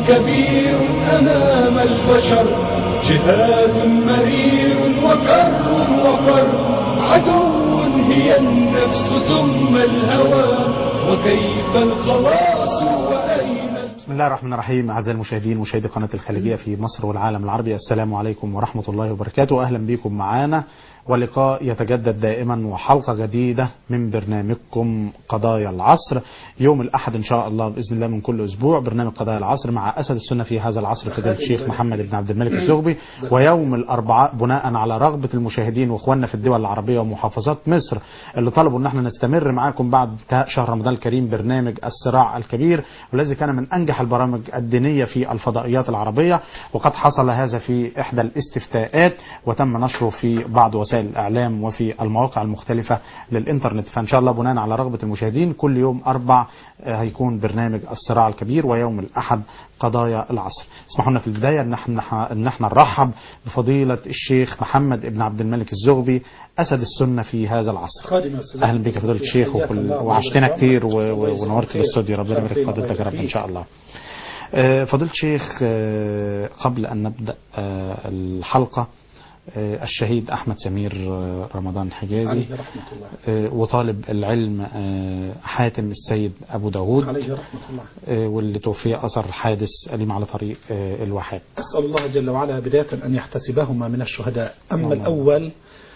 كبير أمام البشر جهاد مرير وكر وفر عدو هي النفس ثم الهوى وكيف الخلاص وأين بسم الله الرحمن الرحيم أعزائي المشاهدين مشاهدي قناة الخليجية في مصر والعالم العربي السلام عليكم ورحمة الله وبركاته أهلا بكم معانا ولقاء يتجدد دائما وحلقة جديدة من برنامجكم قضايا العصر يوم الأحد إن شاء الله بإذن الله من كل أسبوع برنامج قضايا العصر مع أسد السنة في هذا العصر فضيلة الشيخ محمد بن عبد الملك الزغبي ويوم الأربعاء بناء على رغبة المشاهدين وإخواننا في الدول العربية ومحافظات مصر اللي طلبوا إن احنا نستمر معاكم بعد انتهاء شهر رمضان الكريم برنامج الصراع الكبير والذي كان من أنجح البرامج الدينية في الفضائيات العربية وقد حصل هذا في إحدى الاستفتاءات وتم نشره في بعض وسائل الإعلام وفي المواقع المختلفة للإنترنت فإن شاء الله بناء على رغبة المشاهدين كل يوم أربع آه، هيكون برنامج الصراع الكبير ويوم الأحد قضايا العصر اسمحوا لنا في البداية ان احنا ان احنا نرحب بفضيلة الشيخ محمد بن عبد الملك الزغبي أسد السنة في هذا العصر خادم يا أستاذ اهلا بك يا فضيله الشيخ حياك وكل الله وعشتنا وبارك كتير و... الله و... يجزاك ونورت خير. الاستوديو ربنا يبارك في شرفنا فضيلتك يا رب ان ويبارك شاء الله آه، فضيله الشيخ آه، قبل ان نبدا آه، الحلقه آه، الشهيد احمد سمير آه، رمضان حجازي عليه رحمة الله آه، وطالب العلم آه، حاتم السيد ابو داود عليه رحمة الله آه، واللي توفي اثر حادث اليم على طريق آه، الواحات أسأل الله جل وعلا بداية أن يحتسبهما من الشهداء أما اللهم. الأول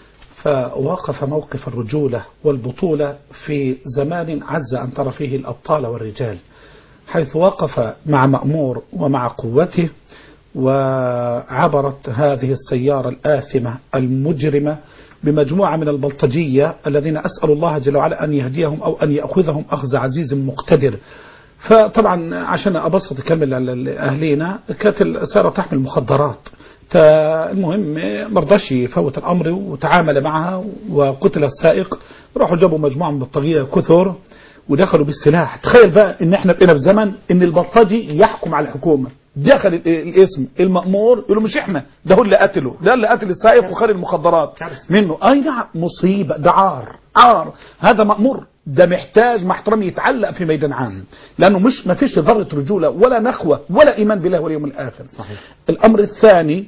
فوقف موقف الرجولة والبطولة في زمان عز أن ترى فيه الأبطال والرجال حيث وقف مع مأمور ومع قوته وعبرت هذه السيارة الآثمة المجرمة بمجموعة من البلطجية الذين أسأل الله جل وعلا أن يهديهم أو أن يأخذهم أخذ عزيز مقتدر فطبعا عشان أبسط أكمل على أهلينا كانت السيارة تحمل مخدرات تا- المهم مرضاش يفوت الأمر وتعامل معها وقتل السائق راحوا جابوا مجموعة من البلطجية كثر ودخلوا بالسلاح تخيل بقى ان احنا بقينا في زمن ان البلطجي يحكم على الحكومه دخل ال- الاسم المأمور يقول له مش احنا ده هو اللي قتله ده اللي قتل السائق وخد المخدرات منه اي نعم مصيبه ده عار عار هذا مأمور ده محتاج مع احترامي يتعلق في ميدان عام لانه مش ما فيش ذره رجوله ولا نخوه ولا ايمان بالله واليوم الاخر صحيح. الامر الثاني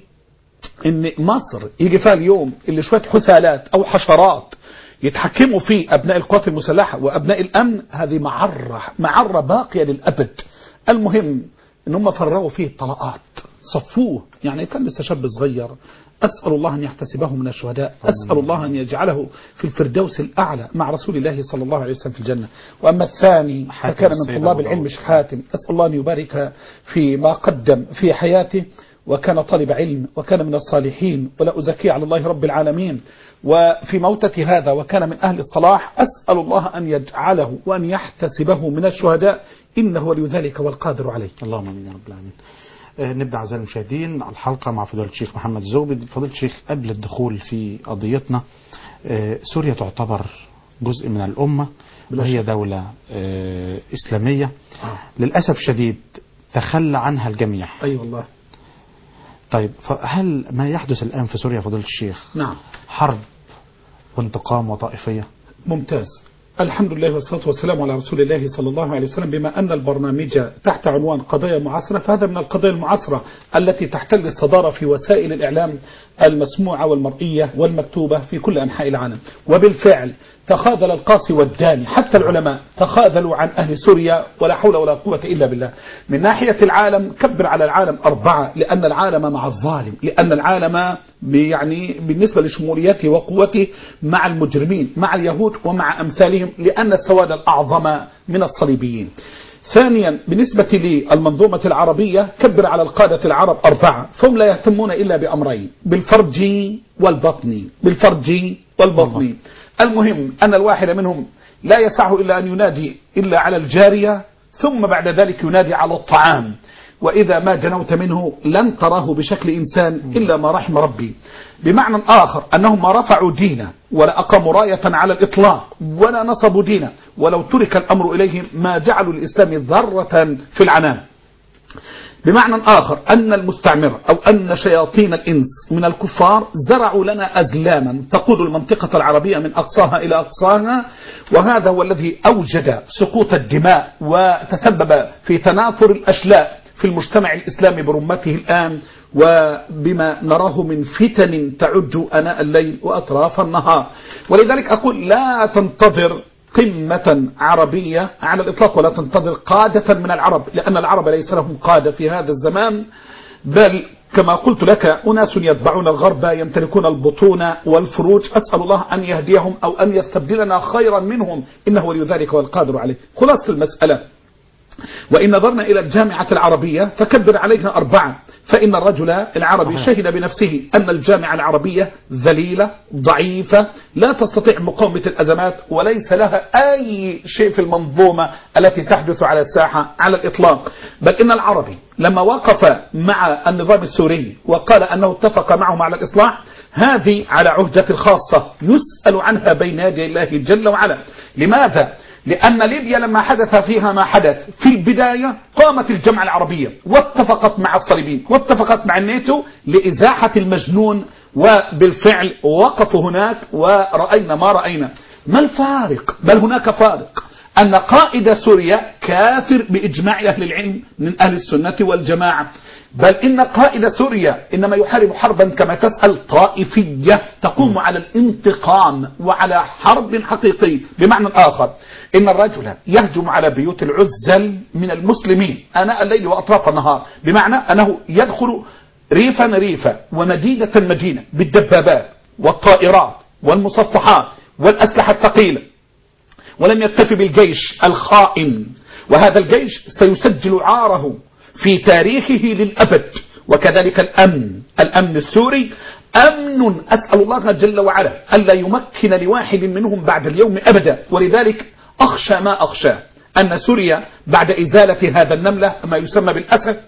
ان مصر يجي فيها اليوم اللي شويه حثالات او حشرات يتحكموا في ابناء القوات المسلحه وابناء الامن هذه معره معره باقيه للابد المهم ان هم فرغوا فيه الطلقات صفوه يعني كان لسه شاب صغير اسال الله ان يحتسبه من الشهداء اسال الله ان يجعله في الفردوس الاعلى مع رسول الله صلى الله عليه وسلم في الجنه واما الثاني حاتم فكان من السيد طلاب أبو العلم داود. شيخ حاتم اسال الله ان يبارك في ما قدم في حياته وكان طالب علم وكان من الصالحين ولا أزكي على الله رب العالمين وفي موتة هذا وكان من أهل الصلاح أسأل الله أن يجعله وأن يحتسبه من الشهداء إنه ولي ذلك والقادر عليه اللهم امين يا رب العالمين آه، نبدا اعزائي المشاهدين الحلقه مع فضيله الشيخ محمد الزغبي فضيله الشيخ قبل الدخول في قضيتنا آه، سوريا تعتبر جزء من الامه بلا وهي شك. دوله آه، اسلاميه للاسف شديد تخلى عنها الجميع أي أيوة والله طيب فهل ما يحدث الان في سوريا فضيله الشيخ نعم حرب وانتقام وطائفيه ممتاز الحمد لله والصلاة والسلام على رسول الله صلى الله عليه وسلم بما أن البرنامج تحت عنوان قضايا معاصرة فهذا من القضايا المعاصرة التي تحتل الصدارة في وسائل الإعلام المسموعة والمرئية والمكتوبة في كل أنحاء العالم وبالفعل تخاذل القاصي والداني حتى العلماء تخاذلوا عن أهل سوريا ولا حول ولا قوة إلا بالله من ناحية العالم كبر على العالم أربعة لأن العالم مع الظالم لأن العالم يعني بالنسبة لشموليته وقوته مع المجرمين مع اليهود ومع أمثالهم لأن السواد الأعظم من الصليبيين ثانيا بالنسبة للمنظومة العربية كبر على القادة العرب أربعة فهم لا يهتمون إلا بأمرين بالفرج والبطن بالفرج والبطن المهم أن الواحد منهم لا يسعه إلا أن ينادي إلا على الجارية ثم بعد ذلك ينادي على الطعام وإذا ما جنوت منه لن تراه بشكل إنسان إلا ما رحم ربي بمعنى آخر أنهم ما رفعوا دينا ولا أقاموا راية على الإطلاق ولا نصبوا دينا ولو ترك الأمر إليهم ما جعلوا الإسلام ذرة في العنان بمعنى آخر أن المستعمر أو أن شياطين الإنس من الكفار زرعوا لنا أزلاما تقود المنطقة العربية من أقصاها إلى أقصاها وهذا هو الذي أوجد سقوط الدماء وتسبب في تناثر الأشلاء في المجتمع الإسلامي برمته الآن وبما نراه من فتن تعج أناء الليل وأطراف النهار ولذلك أقول لا تنتظر قمة عربية على الإطلاق ولا تنتظر قادة من العرب لأن العرب ليس لهم قادة في هذا الزمان بل كما قلت لك أناس يتبعون الغرب يمتلكون البطون والفروج أسأل الله أن يهديهم أو أن يستبدلنا خيرا منهم إنه ولي ذلك والقادر عليه خلاصة المسألة وإن نظرنا إلى الجامعة العربية فكبر عليها أربعة فإن الرجل العربي صحيح. شهد بنفسه أن الجامعة العربية ذليلة ضعيفة لا تستطيع مقاومة الأزمات وليس لها أي شيء في المنظومة التي تحدث على الساحة على الإطلاق بل إن العربي لما وقف مع النظام السوري وقال أنه اتفق معهم على الإصلاح هذه على عهدة خاصة يسأل عنها بين يدي الله جل وعلا لماذا؟ لأن ليبيا لما حدث فيها ما حدث في البداية قامت الجمعة العربية واتفقت مع الصليبيين واتفقت مع الناتو لإزاحة المجنون وبالفعل وقفوا هناك ورأينا ما رأينا ما الفارق بل هناك فارق أن قائد سوريا كافر بإجماع أهل العلم من أهل السنة والجماعة بل إن قائد سوريا إنما يحارب حربا كما تسأل طائفية تقوم على الانتقام وعلى حرب حقيقي بمعنى آخر إن الرجل يهجم على بيوت العزل من المسلمين آناء الليل وأطراف النهار بمعنى أنه يدخل ريفا ريفا ومدينة مدينة بالدبابات والطائرات والمصفحات والأسلحة الثقيلة ولم يكتفي بالجيش الخائن وهذا الجيش سيسجل عاره في تاريخه للأبد وكذلك الأمن الأمن السوري أمن أسأل الله جل وعلا ألا يمكن لواحد منهم بعد اليوم أبدا ولذلك أخشى ما أخشى أن سوريا بعد إزالة هذا النملة ما يسمى بالأسد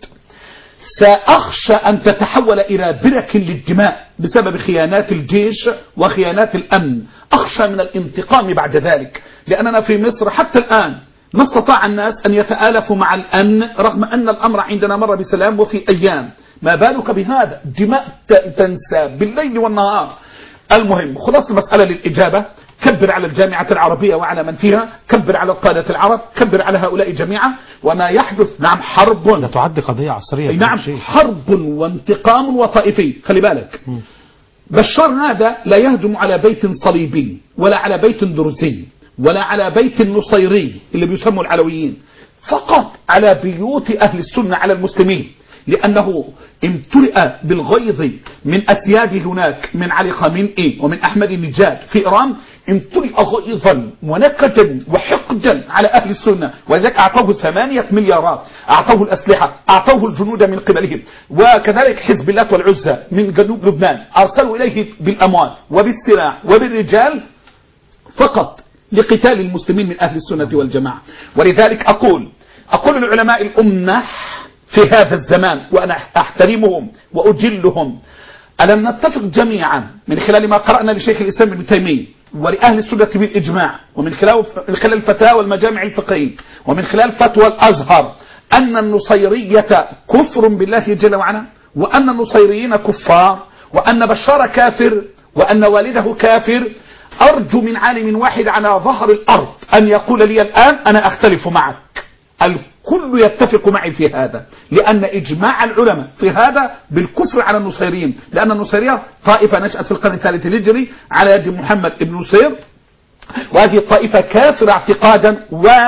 سأخشى أن تتحول إلى برك للدماء بسبب خيانات الجيش وخيانات الأمن أخشى من الانتقام بعد ذلك لأننا في مصر حتى الآن ما استطاع الناس أن يتآلفوا مع الأمن رغم أن الأمر عندنا مر بسلام وفي أيام ما بالك بهذا دماء ت- تنسى بالليل والنهار المهم خلاص المسألة للإجابة كبر على الجامعة العربية وعلى من فيها كبر على قادة العرب كبر على هؤلاء جميعا وما يحدث نعم حرب ده تعد قضية عصرية أي نعم شيء. حرب وانتقام وطائفي خلي بالك بشار هذا لا يهجم على بيت صليبي ولا على بيت درزي ولا على بيت نصيري اللي بيسموا العلويين فقط على بيوت أهل السنة على المسلمين لأنه امتلئ بالغيظ من أسياد هناك من علي خامنئي ومن أحمد النجاد في إيران امتلئ غيظا ونكدا وحقدا على أهل السنة ولذلك أعطوه ثمانية مليارات أعطوه الأسلحة أعطوه الجنود من قبلهم وكذلك حزب الله والعزة من جنوب لبنان أرسلوا إليه بالأموال وبالسلاح وبالرجال فقط لقتال المسلمين من أهل السنة والجماعة ولذلك أقول أقول لعلماء الأمة في هذا الزمان وأنا أحترمهم وأجلهم ألم نتفق جميعا من خلال ما قرأنا لشيخ الإسلام ابن تيمية ولأهل السنة بالإجماع ومن خلال من خلال الفتاوى والمجامع الفقهية ومن خلال فتوى الأزهر أن النصيرية كفر بالله جل وعلا وأن النصيريين كفار وأن بشار كافر وأن والده كافر أرجو من عالم واحد على ظهر الأرض أن يقول لي الآن أنا أختلف معك الكل يتفق معي في هذا لأن إجماع العلماء في هذا بالكفر على النصيريين لأن النصيرية طائفة نشأت في القرن الثالث الهجري على يد محمد بن نصير وهذه الطائفة كافرة اعتقادا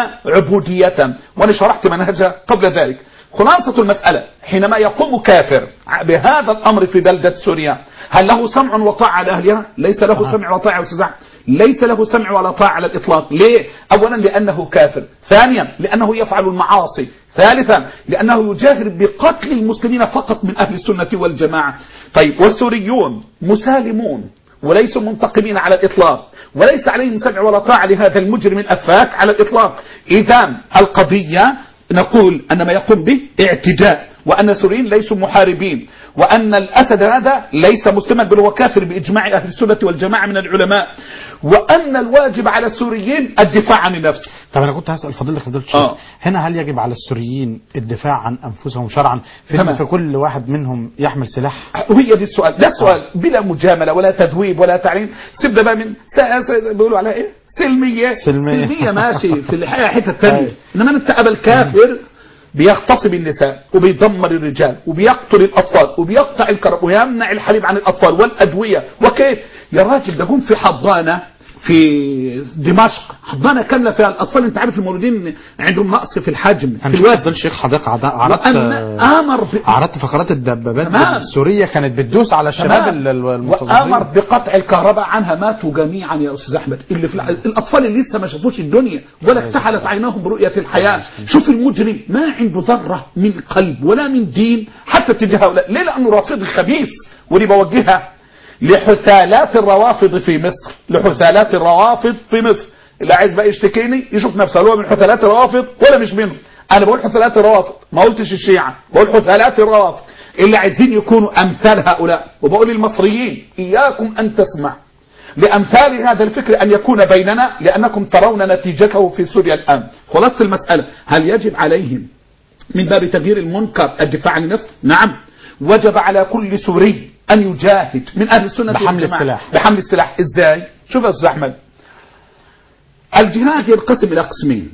وعبودية وأنا شرحت منهجها قبل ذلك خلاصة المسألة حينما يقوم كافر بهذا الأمر في بلدة سوريا هل له سمع وطاعة على أهلها ليس له سمع وطاعة يا أستاذ أحمد. ليس له سمع ولا طاعة على الإطلاق ليه أولا لأنه كافر ثانيا لأنه يفعل المعاصي ثالثا لأنه يجاهر بقتل المسلمين فقط من أهل السنة والجماعة طيب والسوريون مسالمون وليسوا منتقمين على الإطلاق وليس عليهم سمع ولا طاعة لهذا المجرم الأفاك على الإطلاق إذا القضية نقول أن ما يقوم به اعتداء وأن السوريين ليسوا محاربين وأن الأسد هذا ليس مسلما بل هو كافر بإجماع أهل السنة والجماعة من العلماء وأن الواجب على السوريين الدفاع عن النفس طب انا كنت هسال فضيلة فضيلة الشيخ آه. هنا هل يجب على السوريين الدفاع عن انفسهم شرعا في تمام. في كل واحد منهم يحمل سلاح وهي دي السؤال ده السؤال بلا مجاملة ولا تذويب ولا تعليم سيبنا بقى من س... س... بيقولوا عليها ايه سلمية سلمية. سلمية ماشي في الحقيقة حتة تانية أيوة. انما انت ابا الكافر بيغتصب النساء وبيدمر الرجال وبيقتل الاطفال وبيقطع الكرم ويمنع الحليب عن الاطفال والادويه وكيف يا راجل ده جم في حضانه في دمشق حضانه كامله فيها الاطفال انت عارف المولودين عندهم نقص في الحجم في انا الوزن فضل شيخ حضرتك عد- عرضت وأن آه، امر ب... عرضت فقرات الدبابات تمام. السوريه كانت بتدوس على الشباب تمام. ال- ال- وامر المتظاهرين بقطع الكهرباء عنها ماتوا جميعا يا استاذ احمد اللي في الع- الاطفال اللي لسه ما شافوش الدنيا ولا اكتحلت عيناهم برؤيه الحياه شوف المجرم ما عنده ذره من قلب ولا من دين حتى تجاه هؤلاء ليه لانه رافضي خبيث ودي بوجهها لحثالات الروافض في مصر لحثالات الروافض في مصر اللي عايز بقى يشتكيني يشوف نفسه هل هو من حثالات الروافض ولا مش منهم انا بقول حثالات الروافض ما قلتش الشيعة بقول حثالات الروافض اللي عايزين يكونوا امثال هؤلاء وبقول للمصريين اياكم ان تسمع لامثال هذا الفكر ان يكون بيننا لانكم ترون نتيجته في سوريا الان خلاصه المساله هل يجب عليهم من باب تغيير المنكر الدفاع عن النفس نعم وجب على كل سوري أن يجاهد من أهل السنة بحمل والجماعة. السلاح. بحمل السلاح إزاي شوف يا أستاذ أحمد الجهاد ينقسم إلى قسمين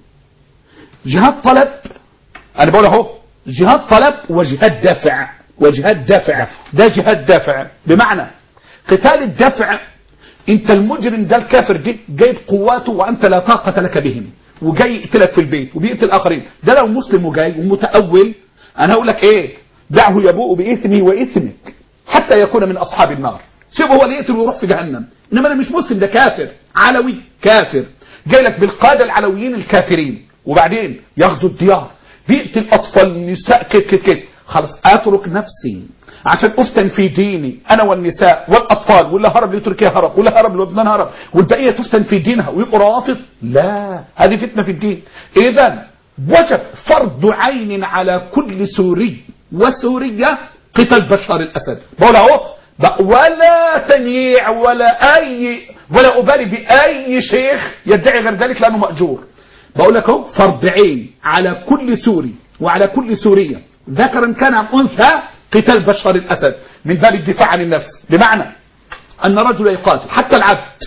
جهاد طلب أنا بقول أهو جهاد طلب وجهاد دفع وجهاد دفع ده جهاد دفع بمعنى قتال الدفع انت المجرم ده الكافر دي جايب قواته وانت لا طاقة لك بهم وجاي يقتلك في البيت وبيقتل الاخرين ده لو مسلم وجاي ومتأول انا هقول لك ايه دعه يبوء باثمه واثمك حتى يكون من اصحاب النار سيبه هو اللي يقتل ويروح في جهنم انما انا مش مسلم ده كافر علوي كافر جاي لك بالقادة العلويين الكافرين وبعدين يغزو الديار بيقتل اطفال نساء كت كت كت خلاص اترك نفسي عشان افتن في ديني انا والنساء والاطفال واللي هرب لتركيا هرب واللي هرب للبنان هرب والبقيه تفتن في دينها ويبقوا روافض لا هذه فتنه في الدين اذا وجب فرض عين على كل سوري وسوريه قتال بشار الاسد بقول اهو بقى ولا تنييع ولا اي ولا ابالي باي شيخ يدعي غير ذلك لانه ماجور بقول لك اهو فرض عين على كل سوري وعلى كل سوريه ذكرا كان ام انثى قتال بشار الاسد من باب الدفاع عن النفس بمعنى ان رجل يقاتل حتى العبد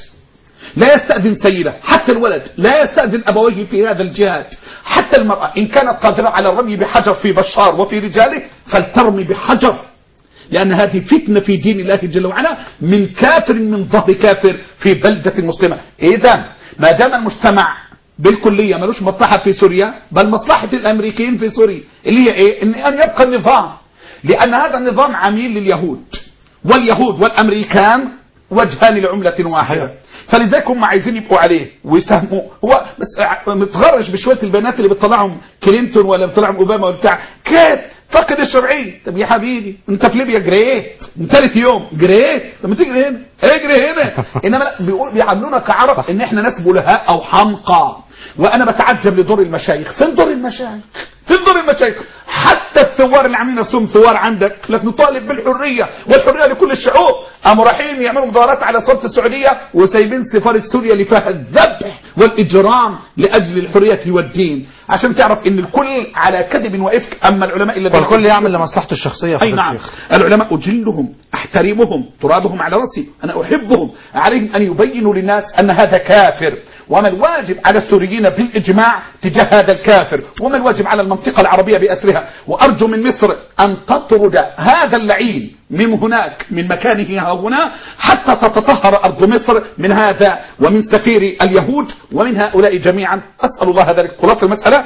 لا يستأذن سيده حتى الولد لا يستأذن أبويه في هذا الجهاد حتى المرأة إن كانت قادرة على الرمي بحجر في بشار وفي رجاله فلترمي بحجر لأن هذه فتنة في دين الله جل وعلا من كافر من ظهر كافر في بلدة مسلمة إذا ما دام المجتمع بالكلية ملوش مصلحة في سوريا بل مصلحة الأمريكيين في سوريا اللي هي إيه؟ إن أن يبقى النظام لأن هذا النظام عميل لليهود واليهود والأمريكان وجهان لعملة واحدة فلذلك هم عايزين يبقوا عليه ويساهموا هو بس متغرش بشويه البنات اللي بتطلعهم كلينتون ولا بتطلعهم اوباما ولا بتاع كيف فقد الشرعيه طب يا حبيبي انت في ليبيا جريت من ثالث يوم جريت لما تجري هنا اجري هنا انما لا بيقول بيعاملونا كعرب ان احنا ناس بلهاء او حمقى وانا بتعجب لدور المشايخ فين دور المشايخ فين دور المشايخ حتى الثوار اللي عاملين نفسهم ثوار عندك لك نطالب بالحريه والحريه لكل الشعوب قاموا رايحين يعملوا مظاهرات على سفاره السعوديه وسايبين سفاره سوريا اللي فيها الذبح والاجرام لاجل الحريه والدين عشان تعرف ان الكل على كذب وافك اما العلماء الذين والكل يعمل لمصلحته الشخصيه اي فضيلة نعم الشيخ. العلماء اجلهم احترمهم ترابهم على راسي انا احبهم عليهم ان يبينوا للناس ان هذا كافر وما الواجب على السوريين بالاجماع تجاه هذا الكافر وما الواجب على المنطقه العربيه باسرها وارجو من مصر ان تطرد هذا اللعين من هناك من مكانه ها هنا حتى تتطهر ارض مصر من هذا ومن سفير اليهود ومن هؤلاء جميعا اسال الله ذلك خلاصه المساله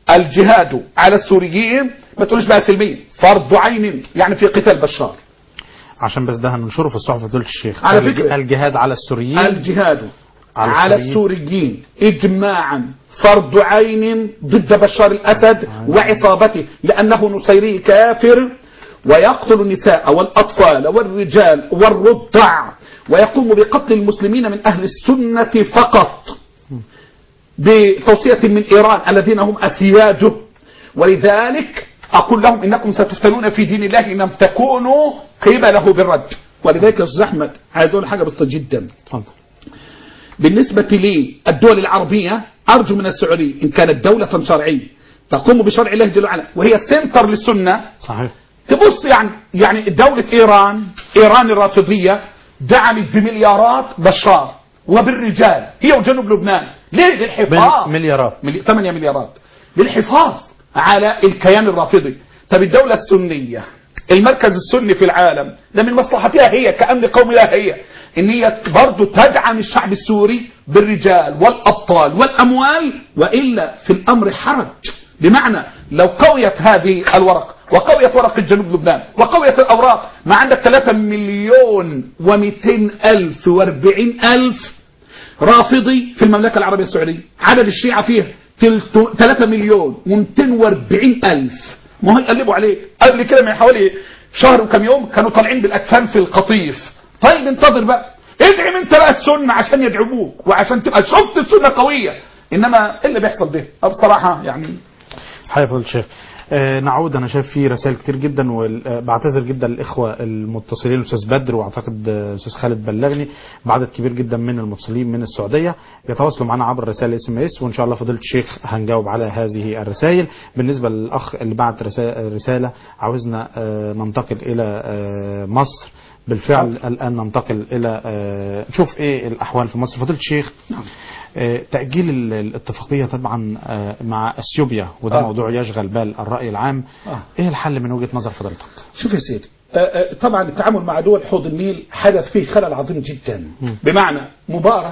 الجهاد على السوريين ما تقولش بقى سلميا فرض عين يعني في قتال بشار عشان بس ده هننشره في الصحف فضيله الشيخ على الج- فكرة. الجهاد على السوريين الجهاد على على, السوريين. السوريين اجماعا فرض عين ضد بشار الاسد وعصابته لانه نصيري كافر ويقتل النساء والاطفال والرجال والرضع ويقوم بقتل المسلمين من اهل السنه فقط بتوصيه من ايران الذين هم اسياجه ولذلك اقول لهم انكم ستفتنون في دين الله ان لم تكونوا قبله بالرد ولذلك يا استاذ احمد عايز اقول حاجه بسيطه جدا اتفضل بالنسبة للدول العربية أرجو من السعودية إن كانت دولة شرعية تقوم بشرع الله جل وعلا وهي سنتر للسنة صحيح تبص يعني يعني دولة إيران إيران الرافضية دعمت بمليارات بشار وبالرجال هي وجنوب لبنان ليه للحفاظ مل- مليارات. ملي... 8 مليارات للحفاظ على الكيان الرافضي طب الدولة السنية المركز السني في العالم ده من مصلحتها هي كأمن قومي لها هي ان هي برضه تدعم الشعب السوري بالرجال والابطال والاموال والا في الامر حرج بمعنى لو قويت هذه الورقه وقويت ورقه جنوب لبنان وقويت الاوراق ما عندك 3 مليون و200 الف و40 الف رافضي في المملكه العربيه السعوديه عدد الشيعه فيها 3 مليون و240 الف ما هو يقلبوا عليك قبل كده من حوالي شهر وكم يوم كانوا طالعين بالاكفان في القطيف طيب انتظر بقى ادعم انت بقى السنه عشان يدعموك وعشان تبقى شفت السنه قويه انما ايه اللي بيحصل ده بصراحه يعني حيا فضل الشيخ آه نعود انا شايف في رسائل كتير جدا وبعتذر جدا للاخوه المتصلين الاستاذ بدر واعتقد الاستاذ خالد بلغني بعدد كبير جدا من المتصلين من السعوديه يتواصلوا معنا عبر رسائل اس ام اس وان شاء الله فضيله الشيخ هنجاوب على هذه الرسائل بالنسبه للاخ اللي بعت رساله عاوزنا آه ننتقل الى آه مصر بالفعل الان ننتقل الى نشوف ايه الاحوال في مصر فضيله الشيخ تأجيل الاتفاقية طبعا مع اثيوبيا وده آه. موضوع يشغل بال الرأي العام آه. ايه الحل من وجهة نظر فضيلتك شوف يا سيدي آه، آه، طبعا التعامل مع دول حوض النيل حدث فيه خلل عظيم جدا بمعنى مبارك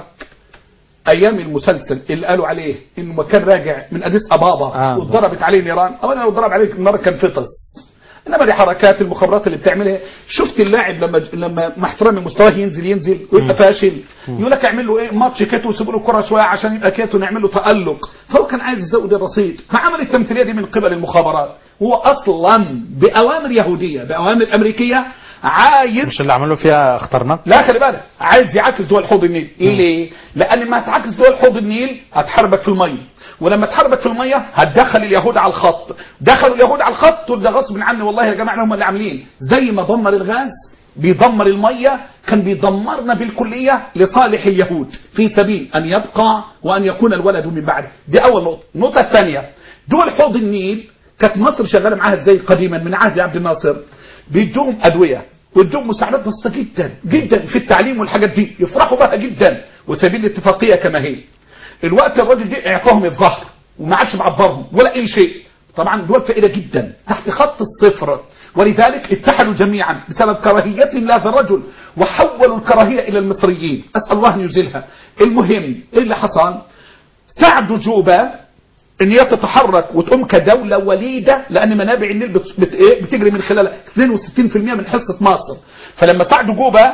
ايام المسلسل اللي قالوا عليه انه كان راجع من اديس ابابا آه. واتضرب عليه نيران اولا لو اتضرب عليه النار كان فطس انما دي حركات المخابرات اللي بتعملها شفت اللاعب لما لما مع احترامي مستواه ينزل ينزل ويبقى فاشل يقول لك اعمل له ايه ماتش كاتو وسيبوا له الكره شويه عشان يبقى كاتو نعمل له تالق فهو كان عايز يزود الرصيد فعمل التمثيليه دي من قبل المخابرات هو اصلا باوامر يهوديه باوامر امريكيه عايز مش اللي عملوا فيها اخترناك لا خلي بالك عايز يعاكس دول حوض النيل ليه لان ما هتعاكس دول حوض النيل هتحاربك في الميه ولما تحاربك في الميه هتدخل اليهود على الخط دخلوا اليهود على الخط تقول ده غصب عني والله يا جماعه هم اللي عاملين زي ما دمر الغاز بيدمر الميه كان بيدمرنا بالكليه لصالح اليهود في سبيل ان يبقى وان يكون الولد من بعده دي اول نقطه النقطه الثانيه دول حوض النيل كانت مصر شغاله معاها ازاي قديما من عهد عبد الناصر بيدوهم ادويه ويدوهم مساعدات بسيطه جدا جدا في التعليم والحاجات دي يفرحوا بها جدا وسبيل الاتفاقيه كما هي الوقت الراجل دي اعطاهم الظهر وما عادش معبرهم ولا اي شيء طبعا دول فقيره جدا تحت خط الصفر ولذلك اتحدوا جميعا بسبب كراهيتهم لهذا الرجل وحولوا الكراهيه الى المصريين اسال الله ان يزيلها المهم ايه اللي حصل ساعدوا جوبا ان هي تتحرك وتقوم كدوله وليده لان منابع النيل بت... بت... إيه؟ بتجري من خلالها 62% من حصه مصر فلما ساعدوا جوبا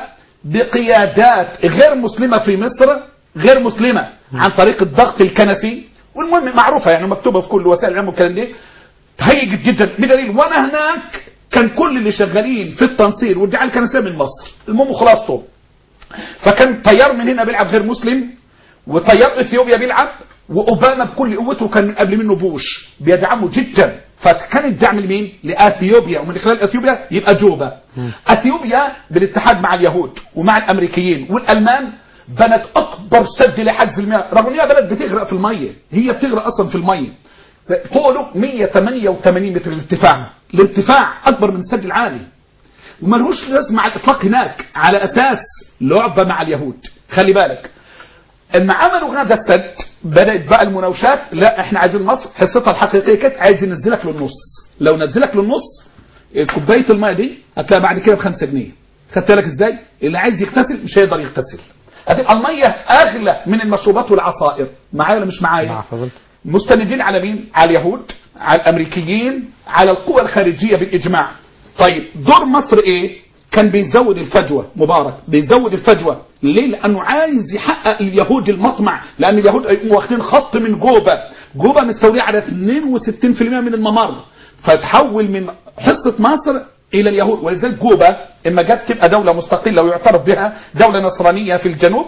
بقيادات غير مسلمه في مصر غير مسلمه عن طريق الضغط الكنسي والمهم معروفه يعني مكتوبه في كل وسائل الاعلام والكلام دي هيجت جدا بدليل وانا هناك كان كل اللي شغالين في التنصير والدعايه الكنسيه من مصر المهم خلاصته فكان طيار من هنا بيلعب غير مسلم وطيار اثيوبيا بيلعب واوباما بكل قوته كان من قبل منه بوش بيدعمه جدا فكان الدعم لمين؟ لاثيوبيا ومن خلال اثيوبيا يبقى جوبا. اثيوبيا بالاتحاد مع اليهود ومع الامريكيين والالمان بنت اكبر سد لحجز المياه رغم ان هي بلد بتغرق في الميه هي بتغرق اصلا في الميه طوله 188 متر الارتفاع الارتفاع اكبر من السد العالي وملهوش لازمه على الاطلاق هناك على اساس لعبه مع اليهود خلي بالك اما عملوا هذا السد بدات بقى المناوشات لا احنا عايزين مصر حصتها الحقيقيه كانت عايز ينزلك للنص لو نزلك للنص كوبايه الميه دي هتلاقيها بعد كده ب 5 جنيه خدت بالك ازاي اللي عايز يغتسل مش هيقدر يغتسل هتبقى الميه اغلى من المشروبات والعصائر معايا ولا مش معايا مع فضلت مستندين على مين على اليهود على الامريكيين على القوى الخارجيه بالاجماع طيب دور مصر ايه كان بيزود الفجوه مبارك بيزود الفجوه ليه لانه عايز يحقق اليهود المطمع لان اليهود هيقوموا واخدين خط من جوبا جوبا مستوليه على 62% من الممر فتحول من حصه مصر الى اليهود ولذلك جوبا اما جت تبقى دوله مستقله ويعترف بها دوله نصرانيه في الجنوب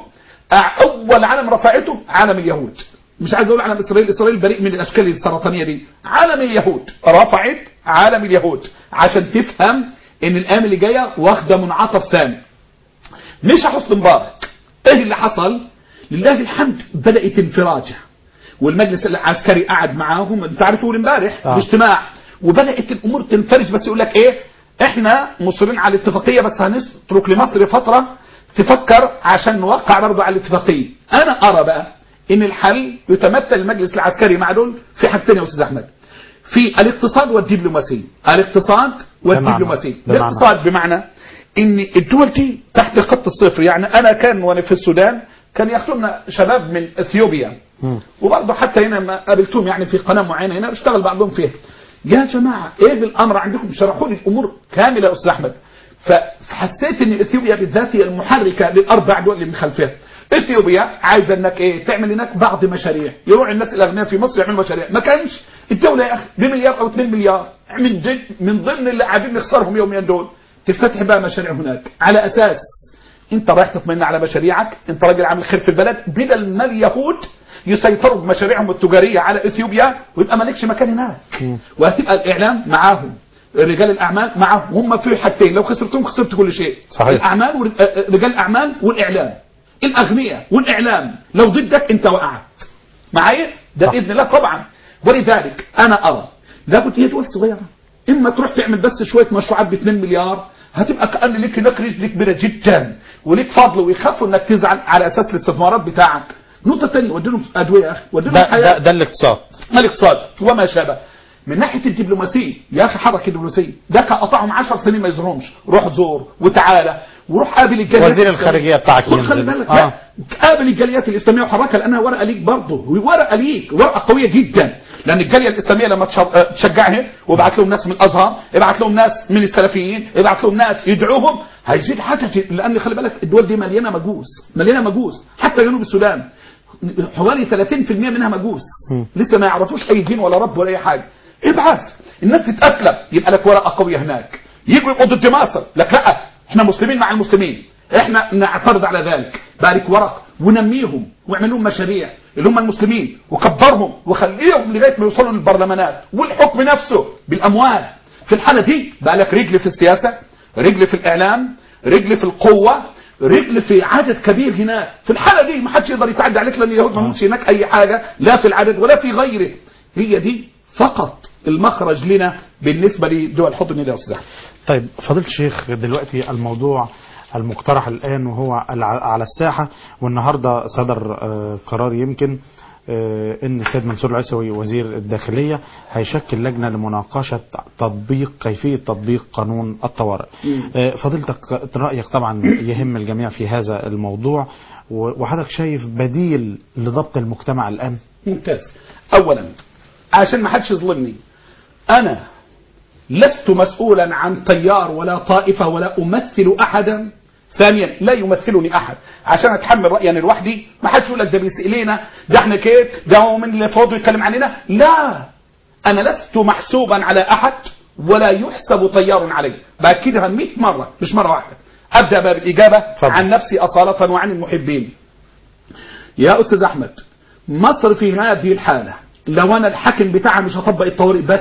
اول علم رفعته علم اليهود مش عايز اقول علم اسرائيل اسرائيل بريء من الاشكال السرطانيه دي علم اليهود رفعت علم اليهود عشان تفهم ان الايام اللي جايه واخده منعطف ثاني مش حسن مبارك ايه اللي حصل لله الحمد بدات انفراجه والمجلس العسكري قعد معاهم انت عارف اول امبارح آه. باجتماع وبدات الامور تنفرج بس يقول لك ايه احنا مصرين على الاتفاقيه بس هنترك لمصر فتره تفكر عشان نوقع برضه على الاتفاقيه انا ارى بقى ان الحل يتمثل المجلس العسكري مع دول في حاجتين يا استاذ احمد في الاقتصاد والدبلوماسية الاقتصاد والدبلوماسية بمعنى- الاقتصاد بمعنى ان الدول دي تحت خط الصفر يعني انا كان وانا في السودان كان ياخذونا شباب من اثيوبيا مم. وبرضه حتى هنا ما قابلتهم يعني في قناه معينه هنا اشتغل بعضهم فيها يا جماعه ايه الامر عندكم شرحوا لي الامور كامله يا استاذ احمد ف- فحسيت ان اثيوبيا بالذات هي المحركه للاربع دول اللي من خلفها اثيوبيا عايزه انك ايه تعمل هناك بعض مشاريع يروح الناس الاغنياء في مصر يعملوا مشاريع ما كانش الدوله يا اخي بمليار او 2 مليار من ضمن من ضمن اللي قاعدين نخسرهم يوميا دول تفتتح بقى مشاريع هناك على اساس انت رايح تطمئن على مشاريعك انت راجل عامل خير في البلد بدل ما اليهود يسيطروا بمشاريعهم التجاريه على اثيوبيا ويبقى مالكش مكان هناك وهتبقى الاعلام معاهم رجال الاعمال معاهم هم في حاجتين لو خسرتهم خسرت كل شيء صحيح. الاعمال ور- آه، آه، رجال الاعمال والاعلام الاغنياء والاعلام لو ضدك انت وقعت معايا ده صح. باذن الله طبعا ولذلك انا ارى لابد هي دول صغيره اما تروح تعمل بس شويه مشروعات ب 2 مليار هتبقى كان ليك هناك رجل كبيره جدا وليك فضل ويخافوا انك تزعل على اساس الاستثمارات بتاعك نقطه ثانيه ودي لهم ادويه يا اخي ودي لهم ده, حياه ده, ده الاقتصاد الاقتصاد وما شابه من ناحيه الدبلوماسيه يا اخي حركه الدبلوماسيه ده كان قطعهم 10 سنين ما يزورهمش روح زور وتعالى وروح قابل الجاليات وزير الخارجية بتاعك خلي ينزل. بالك آه. آه. قابل الجاليات الاسلاميه وحركها لانها ورقه ليك برضه ورقه ليك ورقه قويه جدا لان الجاليه الاسلاميه لما تشر- آه، تشجعها وابعت لهم ناس من الازهر ابعت لهم ناس من السلفيين ابعت لهم ناس يدعوهم هيزيد حاجه لان خلي بالك الدول دي مليانه مجوس مليانه مجوس حتى جنوب السودان حوالي 30% منها مجوس لسه ما يعرفوش اي دين ولا رب ولا اي حاجه ابعث الناس تتاقلم يبقى لك ورقه قويه هناك يجوا يبقوا ضد مصر لك لا احنا مسلمين مع المسلمين احنا نعترض على ذلك بارك ورق ونميهم واعمل لهم مشاريع اللي هم المسلمين وكبرهم وخليهم لغايه ما يوصلوا للبرلمانات والحكم نفسه بالاموال في الحاله دي بقى لك رجل في السياسه رجل في الاعلام رجل في القوه رجل في عدد كبير هناك في الحاله دي ما حدش يقدر يتعدى عليك لان اليهود ما لهمش هناك اي حاجه لا في العدد ولا في غيره هي دي فقط المخرج لنا بالنسبه لدول حضن الى استاذ أحمد. طيب فضيلة الشيخ دلوقتي الموضوع المقترح الآن وهو الع- على الساحة والنهاردة صدر آه، قرار يمكن آه، ان السيد منصور العيسوي وزير الداخلية هيشكل لجنة لمناقشة تطبيق كيفية تطبيق قانون الطوارئ آه، فضيلتك رأيك طبعا يهم الجميع في هذا الموضوع و- وحضرتك شايف بديل لضبط المجتمع الآن ممتاز اولا عشان ما حدش يظلمني انا لست مسؤولا عن تيار ولا طائفه ولا امثل احدا ثانيا لا يمثلني احد عشان اتحمل رايي انا لوحدي ما حدش يقول لك ده بيسالنا ده احنا كيف ده هو من اللي فاضي يتكلم عننا لا انا لست محسوبا على احد ولا يحسب طيار علي باكدها 100 مره مش مره واحده ابدا بقى بالاجابه اتفضل. عن نفسي اصاله وعن المحبين يا استاذ احمد مصر في هذه الحاله لو انا الحاكم بتاعها مش هطبق الطوارئ بس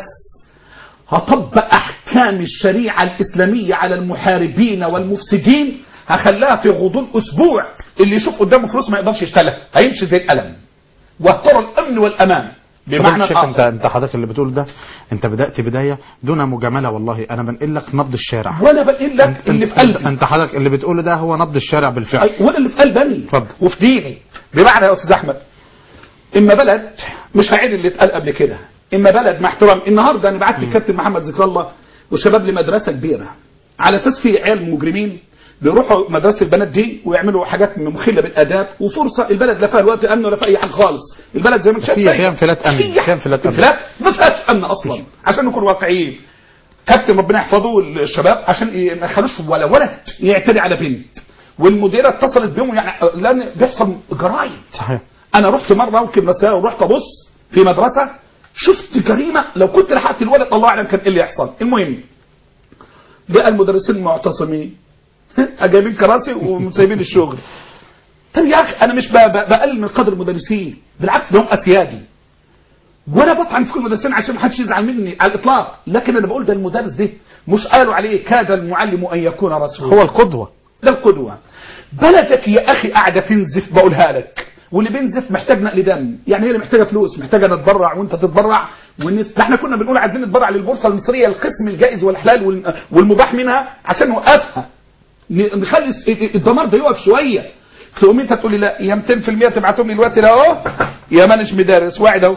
هطبق احكام الشريعه الاسلاميه على المحاربين والمفسدين هخليها في غضون اسبوع اللي يشوف قدامه فلوس ما يقدرش يشتغلها هيمشي زي القلم وهترى الامن والامان بمعنى بمعنى الشيخ انت الآخر. انت حضرتك اللي بتقول ده انت بدات بدايه دون مجامله والله انا بنقل لك نبض الشارع وانا بقول لك اللي في انت, قلبي انت حضرتك اللي بتقوله ده هو نبض الشارع بالفعل أي- وانا اللي في قلبي أنا. اتفضل. وفي ديني بمعنى يا استاذ احمد اما بلد مش هعيد اللي اتقال قبل كده اما بلد مع احترام النهارده انا بعت الكابتن محمد ذكر الله وشباب لمدرسه كبيره على اساس في عيال مجرمين بيروحوا مدرسه البنات دي ويعملوا حاجات مخله بالاداب وفرصه البلد لا فيها الوقت امن ولا فيها اي حاجه خالص البلد زي ما انت شايف فيها- سيئة. فيها انفلات أمن. فيها فيها انفلات أمن. انفلات ما فيهاش امن اصلا عشان نكون واقعيين كابتن ربنا يحفظه الشباب عشان ي- ما يخلوش ولا ولد يعتدي على بنت والمديره اتصلت بيهم يعني لان بيحصل جرائم صحيح انا رحت مره اركب مساء ورحت ابص في مدرسه شفت جريمه لو كنت لحقت الولد الله اعلم كان ايه اللي يحصل المهم لقى المدرسين معتصمين جايبين كراسي وسايبين الشغل طب يا اخي انا مش ب- ب- بقلل من قدر المدرسين بالعكس ده هم اسيادي وانا بطعن في كل المدرسين عشان ما حدش يزعل مني على الاطلاق لكن انا بقول ده المدرس ده مش قالوا عليه كاد المعلم ان يكون رسولا هو القدوه ده القدوة بلدك يا أخي قاعدة تنزف بقولها لك واللي بينزف محتاج نقل دم يعني هي اللي محتاجه فلوس محتاجه نتبرع وانت تتبرع والناس ده احنا كنا بنقول عايزين نتبرع للبورصه المصريه القسم الجائز والحلال وال- والمباح منها عشان نوقفها ن- نخلي الس- الدمار ده يقف شويه تقوم انت تقول لي لا يا 200% تبعتهم لي الوقت ده اهو يا مانش مدارس واعد اهو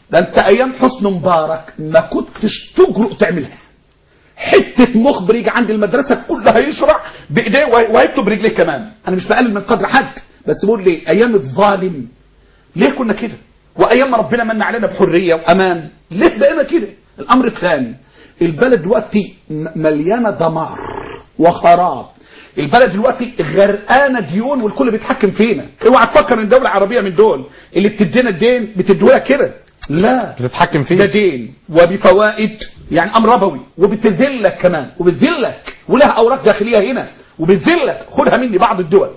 ده انت ايام حسن مبارك ما كنتش تجرؤ تعملها حته مخبر يجي عند المدرسه كلها يشرع بايديه وهي- وهيكتب برجليه كمان انا مش بقلل من قدر حد بس بقول لي ايام الظالم ليه كنا كده وايام ما ربنا من علينا بحريه وامان ليه بقينا كده الامر الثاني البلد دلوقتي م- مليانه دمار وخراب البلد دلوقتي غرقانه ديون والكل بيتحكم فينا اوعى تفكر ان دوله عربيه من دول اللي بتدينا الدين بتدوها كده لا بتتحكم ده فيه دين وبفوائد يعني امر ربوي وبتذلك كمان وبتذلك ولها اوراق داخليه هنا وبتذلك خدها مني بعض الدول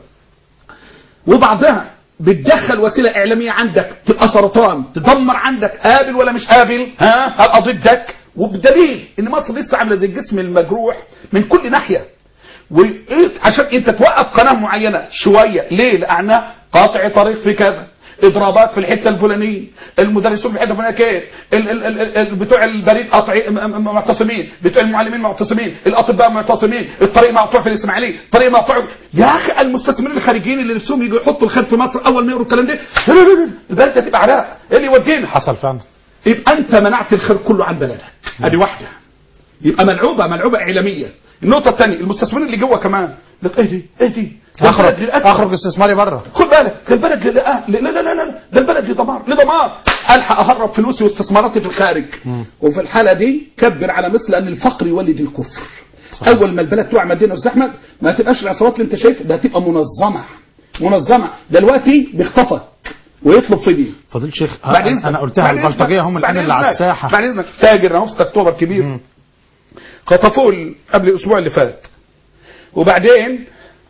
وبعضها بتدخل وسيله اعلاميه عندك تبقى سرطان تدمر عندك قابل ولا مش قابل ها ابقى ضدك وبدليل ان مصر لسه عامله زي الجسم المجروح من كل ناحيه وعشان انت توقف قناه معينه شويه ليه لانها قاطع طريق في كذا اضرابات في الحته الفلانيه المدرسون في الحته الفلانيه كيف ال- ال- ال- ال- بتوع البريد قاطعين م- م- معتصمين بتوع المعلمين معتصمين الاطباء معتصمين الطريق مقطوع في الاسماعيليه الطريق مقطوع يا اخي المستثمرين الخارجيين اللي نفسهم يجوا يحطوا الخير في مصر اول ما يقروا الكلام ده البلد هتبقى عراق ايه اللي يودينا حصل فعلا يبقى انت منعت الخير كله عن بلدك ادي واحده يبقى ملعوبه ملعوبه اعلاميه النقطه الثانيه المستثمرين اللي جوه كمان لك ايه دي ايه دي ده البلد اخرج للأسف. اخرج استثماري بره خد بالك ده البلد ل- لا لا لا لا لا ده البلد لدمار لدمار الحق اهرب فلوسي واستثماراتي في الخارج وفي الحاله دي كبر على مثل ان الفقر يولد الكفر اول ما البلد تقع مدينه استاذ احمد ما تبقاش العصابات اللي انت شايفها ده هتبقى منظمه منظمه دلوقتي بيخطفك ويطلب فديه فضيل الشيخ بعد انا إذنك. أنا قلتها بعد إذنك. البلطجيه هم بعد الان اللي على إذنك. الساحه بعد اذنك تاجر اهو 6 اكتوبر كبير خطفوه ال- قبل الاسبوع اللي فات وبعدين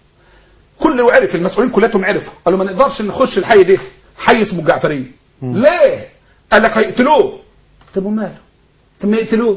كله عرف المسؤولين كلهم عرفوا قالوا ما نقدرش نخش الحي ده حي اسمه الجعفريه ليه؟ قال لك هيقتلوه طب وماله؟ طب ما يقتلوه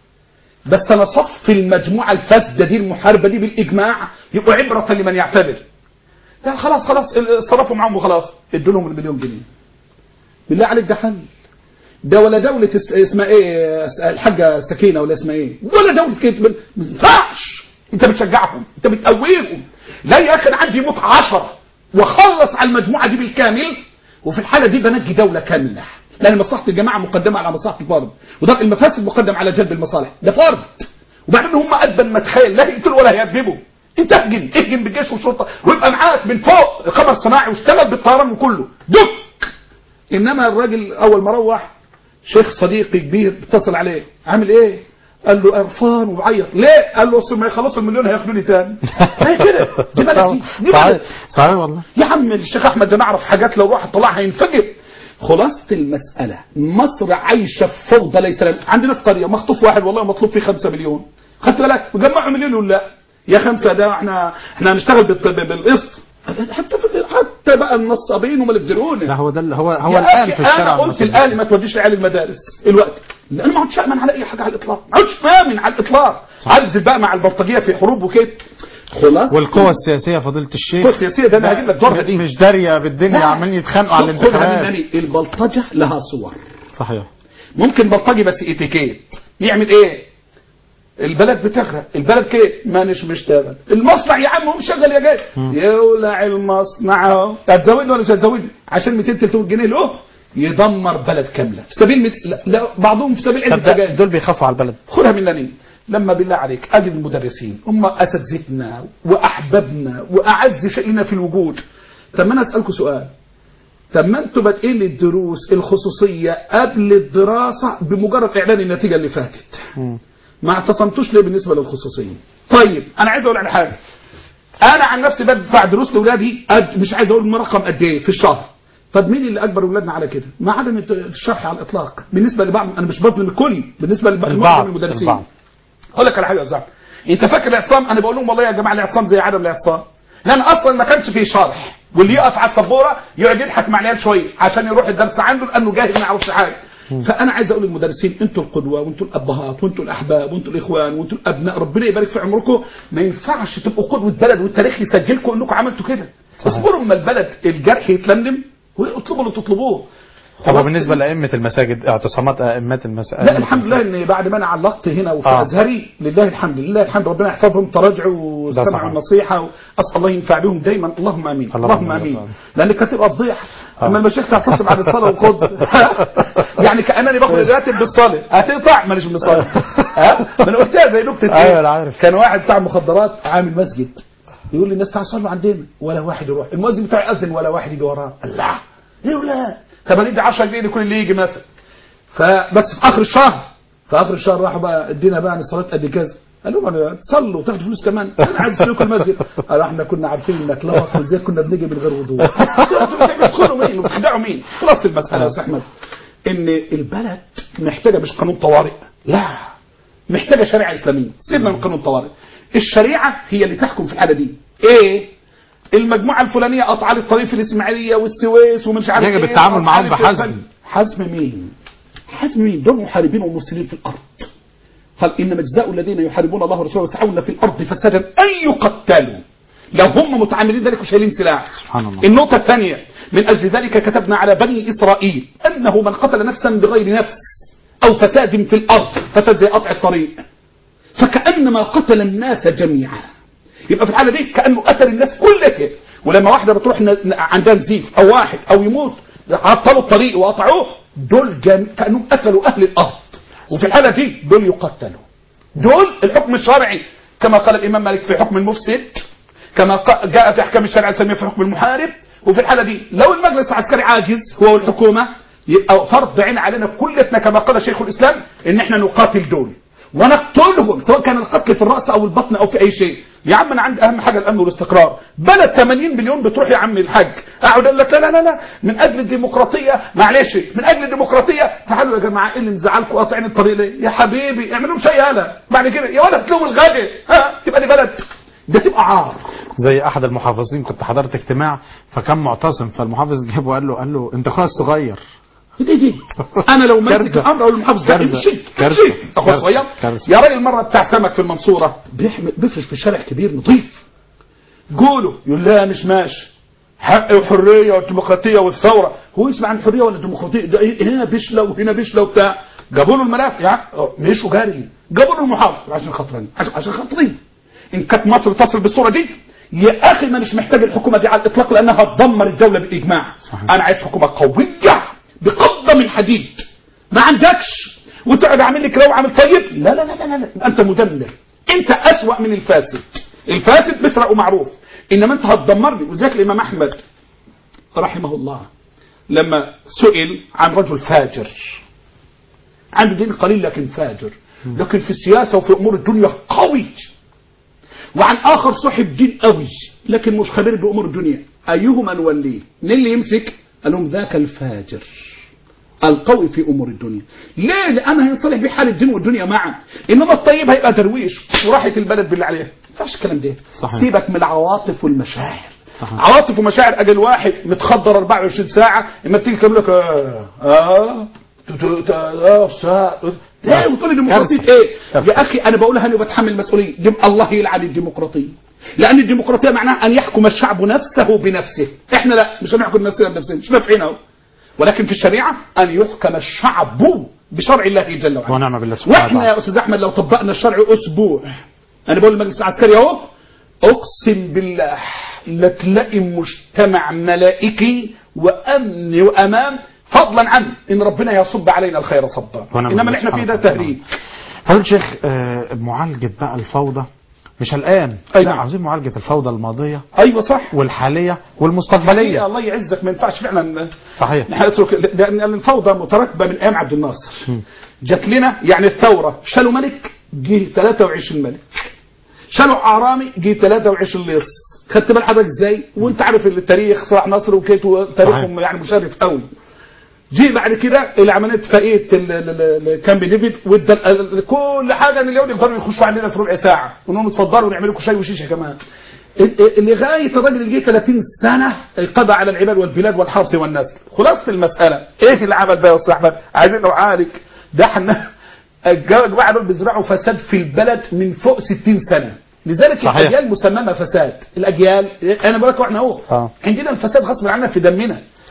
بس انا صف المجموعه الفاسده دي المحاربه دي بالاجماع يبقوا عبره لمن يعتبر لا خلاص خلاص ال- صرفوا معاهم وخلاص ادوا لهم المليون جنيه بالله عليك ده حل ده ولا دولة اس- اسمها ايه اس- الحاجة سكينة ولا اسمها ايه ولا دولة كده ما ينفعش انت بتشجعهم انت بتقويهم لا يا اخي انا عندي يموت عشرة واخلص على المجموعة دي بالكامل وفي الحالة دي بنجي دولة كاملة لان مصلحة الجماعة مقدمة على مصلحة الفرد ودرء المفاسد مقدم على جلب المصالح ده فرد وبعدين هم ادبا ما تخيل لا يقتلوا ولا يهذبوا انت اهجم اهجم بالجيش والشرطه ويبقى معاك من فوق قمر صناعي واشتغل بالطيران وكله دك انما الراجل اول ما روح شيخ صديقي كبير اتصل عليه عامل ايه قال له قرفان وبعيط ليه قال له اصل ما يخلصوا المليون هياخدوني تاني هي كده دي بلد دي, دي صحيح بلد صحيح والله يا عم الشيخ احمد ده نعرف حاجات لو راح طلعها هينفجر خلاصة المسألة مصر عايشة في فوضى ليس لها عندنا في قرية مخطوف واحد والله مطلوب فيه خمسة مليون خدت بالك وجمعوا مليون ولا لا يا خمسة ده احنا احنا هنشتغل بالط- بالقسط حتى في حتى بقى النصابين وما اللي لا بيديرونا هو ده اللي- هو هو يا الان أخي في الشارع انا قلت المصري. الاهلي ما توديش العيال المدارس الوقت لان ما عادش امن على اي حاجه على الاطلاق ما عادش امن على الاطلاق انزل بقى مع البلطجيه في حروب وكده خلاص والقوى السياسيه فضيله الشيخ القوى السياسية ده أنا هجيب لك دورها دي. مش داريه بالدنيا عمالين يتخانقوا على شوف خدها الانتخابات مني البلطجه لها صور صحيح ممكن بلطجي بس اتيكيت يعمل ايه البلد بتغرق البلد كده مانيش مشتغل المصنع يا عم هو مشغل يا جاي يولع المصنع اهو هتزودني ولا مش هتزودني عشان 200 300 جنيه له يدمر بلد كامله في سبيل مت... لا, لا بعضهم في سبيل طب علم ده- التجارب دول بيخافوا على البلد خدها منني لما بالله عليك اجد المدرسين هم اساتذتنا واحبابنا واعز شيء لنا في الوجود طب ما انا اسالكم سؤال طب ما انتوا بادئين الدروس الخصوصيه قبل الدراسه بمجرد اعلان النتيجه اللي فاتت ما اعتصمتوش ليه بالنسبه للخصوصيه طيب انا عايز اقول على حاجه انا عن نفسي بدفع دروس لاولادي قد مش عايز اقول رقم قد ايه في الشهر طب مين اللي اجبر اولادنا على كده؟ ما عدم الت- الشرح على الاطلاق بالنسبه لبعض انا مش بظلم الكل بالنسبه لبعض البعض المدرسين البعض اقول لك على حاجه يا زعما انت فاكر الاعتصام انا بقول لهم والله يا جماعه الاعتصام زي عدم الاعتصام لان اصلا ما كانش فيه شرح واللي يقف على السبوره يقعد يضحك مع العيال شويه عشان يروح الدرس عنده لانه جاهل ما يعرفش حاجه فانا عايز اقول للمدرسين انتوا القدوه وانتوا الابهات وانتوا الاحباب وانتوا الاخوان وانتوا الابناء ربنا يبارك في عمركم ما ينفعش تبقوا قدوه بلد والتاريخ يسجلكم انكم عملتوا كده اصبروا اما البلد الجرح يتلملم واطلبوا اللي تطلبوه طب خلاص وبالنسبه لائمه المساجد اعتصامات ائمات المساجد لا الحمد لله ان بعد ما انا علقت هنا وفي آه. ازهري لله الحمد لله الحمد ربنا يحفظهم تراجعوا ده صحيح. واستمعوا النصيحه واسال الله ينفع بهم دايما اللهم امين اللهم اللهم آمين. امين لان كانت تبقى فضيحه آه. اما المشايخ تعتصم عن الصلاه وخد يعني كانني باخد الراتب بالصلاه هتقطع ماليش من الصلاه ها ما انا قلتها زي نكته إيه؟ أيوة، أنا عارف. كان واحد بتاع مخدرات عامل مسجد يقول للناس تعالوا صلوا عندنا ولا واحد يروح المؤذن بتاعي يأذن ولا واحد يجي وراه الله ليه ولا طب هندي 10 جنيه لكل اللي يجي مثلا فبس في اخر الشهر في اخر الشهر راحوا بقى ادينا بقى عن الصلاه قد كذا قال لهم انا تصلوا وتاخدوا فلوس كمان انا عايز اسلكوا المسجد قالوا احنا كنا عارفين انك لبط وازاي كنا بنيجي من غير وضوء بتدخلوا مين وبتخدعوا مين خلاص المساله يا استاذ احمد ان البلد محتاجه مش قانون طوارئ لا محتاجه شريعه اسلاميه سيبنا من قانون طوارئ الشريعه هي اللي تحكم في الحاله دي ايه المجموعه الفلانيه قطعت الطريق في الاسماعيليه والسويس ومش عارف يجب ايه التعامل معاهم وقطعت بحزم. الفن. حزم مين حزم مين دول محاربين ومفسدين في الارض قال انما جزاء الذين يحاربون الله ورسوله ويسعون في الارض فسادا ان يقتلوا لو هم متعاملين ذلك وشايلين سلاح سبحان الله. النقطه الثانيه من اجل ذلك كتبنا على بني اسرائيل انه من قتل نفسا بغير نفس او فساد في الارض فساد زي قطع الطريق فكانما قتل الناس جميعا يبقى في الحاله دي كانه قتل الناس كلها ولما واحده بتروح ن- ن- عندها نزيف او واحد او يموت عطلوا الطريق وقطعوه دول جم... كانهم قتلوا اهل الارض وفي الحاله دي دول يقتلوا دول الحكم الشرعي كما قال الامام مالك في حكم المفسد كما ق- جاء في احكام الشريعه الاسلاميه في حكم المحارب وفي الحاله دي لو المجلس العسكري عاجز هو والحكومه يبقى فرض عين علينا كلتنا كما قال شيخ الاسلام ان احنا نقاتل دول ونقتلهم سواء كان القتل في الراس او البطن او في اي شيء يا عم انا عندي اهم حاجه الامن والاستقرار بلد 80 مليون بتروح يا عم الحاج اقعد اقول لك لا لا لا لا من اجل الديمقراطيه معلش من اجل الديمقراطيه تعالوا يا جماعه ايه اللي مزعلكم قاطعين الطريق ليه يا حبيبي اعملوا لهم شيء يالا بعد كده يا ولد هتلوم الغد ها تبقى دي بلد ده تبقى عار زي احد المحافظين كنت حضرت اجتماع فكان معتصم فالمحافظ جابه قال له قال له انت اخويا الصغير دي دي انا لو ماسك كارثة. الامر اقول للمحافظ ده كارثة. امشي كارثة. امشي اخويا كارثة. صغير كارثة. يا راجل مره بتاع سمك في المنصوره بيحمل بيفرش في الشارع كبير نظيف قولوا يقول لا مش ماشي حق وحريه والديمقراطيه والثوره هو يسمع عن الحريه ولا الديمقراطيه ده إيه؟ هنا بيشلى وهنا بيشلى وبتاع جابوا له الملف يعني مشوا جاري جابوا له المحافظ عشان خاطرين عشان عشان خاطرين ان كانت مصر تصل بالصوره دي يا اخي ما مش محتاج الحكومه دي على الاطلاق لانها تدمر الدوله بالاجماع صحيح. انا عايز حكومه قويه بقبضه من حديد ما عندكش وتقعد عامل لي كده وعامل طيب لا لا لا لا, لا. انت مدمر انت اسوأ من الفاسد الفاسد بيسرق ومعروف انما انت هتدمرني وذلك الامام احمد رحمه الله لما سئل عن رجل فاجر عنده دين قليل لكن فاجر لكن في السياسة وفي أمور الدنيا قوي وعن آخر صاحب دين قوي لكن مش خبير بأمور الدنيا أيهما نوليه مين اللي يمسك قال لهم ذاك الفاجر القوي في امور الدنيا ليه لانه هينصلح بحال الدين والدنيا معا انما الطيب هيبقى درويش وراحه البلد بالله عليه ما ينفعش الكلام ده صحيح. سيبك من العواطف والمشاعر صحيح. عواطف ومشاعر اجل واحد متخدر 24 ساعه اما بتيجي تقول لك اه اه ت- ت- ت- اه ساعة. ايه وتقول لي ديمقراطيه كارثة. ايه كارثة. يا اخي انا بقولها انا وبتحمل المسؤوليه دم الله يلعن الديمقراطيه لان الديمقراطيه معناها ان يحكم الشعب نفسه بنفسه احنا لا مش هنحكم نفسنا بنفسنا مش نافعين اهو ولكن في الشريعه ان يحكم الشعب بشرع الله جل وعلا ونعم بالله سبحانه واحنا وتعالى يا استاذ احمد لو طبقنا الشرع اسبوع انا بقول للمجلس العسكري اهو اقسم بالله لتلاقي مجتمع ملائكي وامن وامان فضلا عن ان ربنا يصب علينا الخير صبا ونعم انما بالله اللي احنا فيه ده سبحانه وتعالى. تهريج فضل شيخ آه، معالجة بقى الفوضى مش الآن أي لا نعم. عاوزين معالجة الفوضى الماضية ايوه صح والحالية والمستقبلية الله يعزك ما ينفعش فعلا صحيح نحن نترك لان الفوضى متراكبه من ايام عبد الناصر جات لنا يعني الثوره شالوا ملك جه 23 ملك شالوا اعرامي جه 23 لص خدت بال حضرتك ازاي وانت عارف التاريخ صلاح نصر وكيتو تاريخهم صحيح. يعني مشرف قوي جه بعد كده العمليه اتفاقيه ال- ال- ال- كامب ديفيد وادى ال- ال- كل حاجه ان اليهود يقدروا يخشوا علينا في ربع ساعه ونقوم اتفضلوا ونعمل لكم شاي وشيشه كمان ال- ال- لغايه الراجل اللي جه 30 سنه قضى على العباد والبلاد والحرث والنسل خلاصه المساله ايه اللي عمل بقى يا استاذ احمد عايزين نعالج ده احنا الجماعه دول بيزرعوا فساد في البلد من فوق 60 سنه لذلك صحيح. الاجيال مسممه فساد الاجيال انا بقول لك احنا اهو آه. عندنا الفساد غصب عنا في دمنا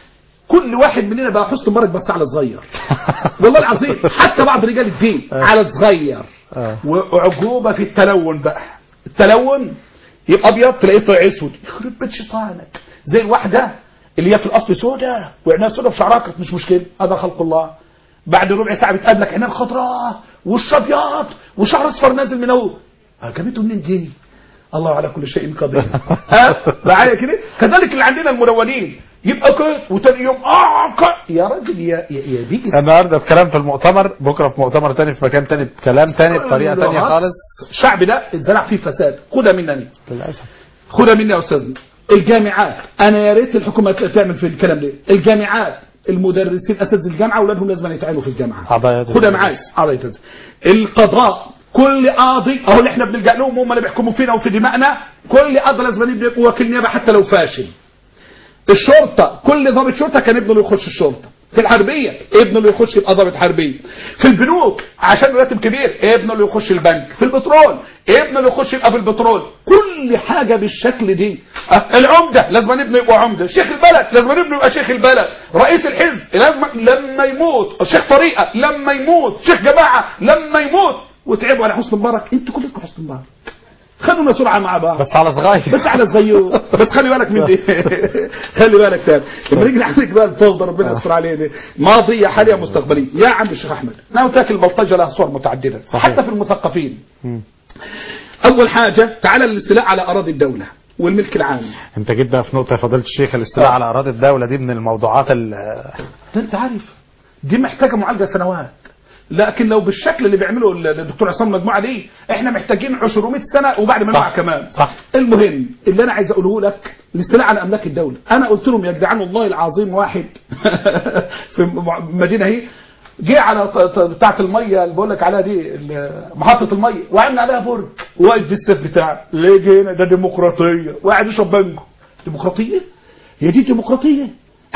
كل واحد مننا بقى حسن مبارك بس على صغير والله العظيم حتى بعض رجال الدين على صغير آه. وعجوبه في التلون بقى التلون يبقى ابيض تلاقيه طلع اسود يخرب بيت شيطانك زي الواحده اللي هي في الاصل سوداء وعينها سوداء وشعرها كانت مش مشكله هذا خلق الله بعد ربع ساعه بتقابلك عينها خضراء وش ابيض وشعر اصفر نازل من اول آه، جابته منين دي؟ الله على كل شيء قدير ها معايا كده كذلك اللي عندنا الملونين يبقى كده وتاني يوم اه كده. يا راجل يا يا, يا بيجي النهارده بكلام في المؤتمر بكره في مؤتمر تاني في مكان تاني بكلام تاني بطريقه تانية خالص الشعب ده اتزرع فيه فساد خدها مني للاسف خدها مني يا استاذنا الجامعات انا يا ريت الحكومه تعمل في الكلام ده الجامعات المدرسين اساتذه الجامعه اولادهم لازم يتعينوا في الجامعه أعضاء خدها المجلس. معايا أعضاء المجلس. القضاء كل قاضي اهو اللي احنا بنلجا لهم هم اللي بيحكموا فينا وفي دمائنا كل قاضي لازم يبقى وكيل نيابه حتى لو فاشل الشرطه كل ضابط شرطه كان ابنه اللي يخش الشرطه في الحربيه ابنه اللي يخش يبقى ضابط حربيه في البنوك عشان راتب كبير ابنه اللي يخش البنك في البترول ابنه اللي يخش يبقى في البترول كل حاجه بالشكل دي أه، العمده لازم ابنه يبقى عمده شيخ البلد لازم ابنه يبقى شيخ البلد رئيس الحزب لازم لما يموت شيخ طريقه لما يموت شيخ جماعه لما يموت وتعبوا على حسن مبارك انتوا كلكم حسن مبارك خلونا سرعه مع بعض بس على صغير بس على صغير بس خلي بالك من دي خلي بالك تاني لما نيجي نحكي بقى الفوضى ربنا يستر علينا ماضيه حاليه مستقبليه يا عم الشيخ احمد انا قلت لك البلطجه لها صور متعدده صحيح. حتى في المثقفين مم. اول حاجه تعالى الاستيلاء على اراضي الدوله والملك العام انت جيت بقى في نقطه يا فضيله الشيخ الاستيلاء آه. على اراضي الدوله دي من الموضوعات ال- ده انت عارف دي محتاجه معالجه سنوات لكن لو بالشكل اللي بيعمله الدكتور عصام المجموعه دي احنا محتاجين 200 سنه وبعد ما صح. نقع كمان صح. المهم اللي انا عايز اقوله لك الاستيلاء على املاك الدوله انا قلت لهم يا جدعان والله العظيم واحد في م- مدينه اهي جه على ط- ط- بتاعه الميه اللي بقول لك عليها دي ال- محطه الميه وعمل عليها برج واقف في السيف بتاعه ليه جه هنا ده ديمقراطيه وقاعد يشرب بانجو ديمقراطيه هي دي ديمقراطيه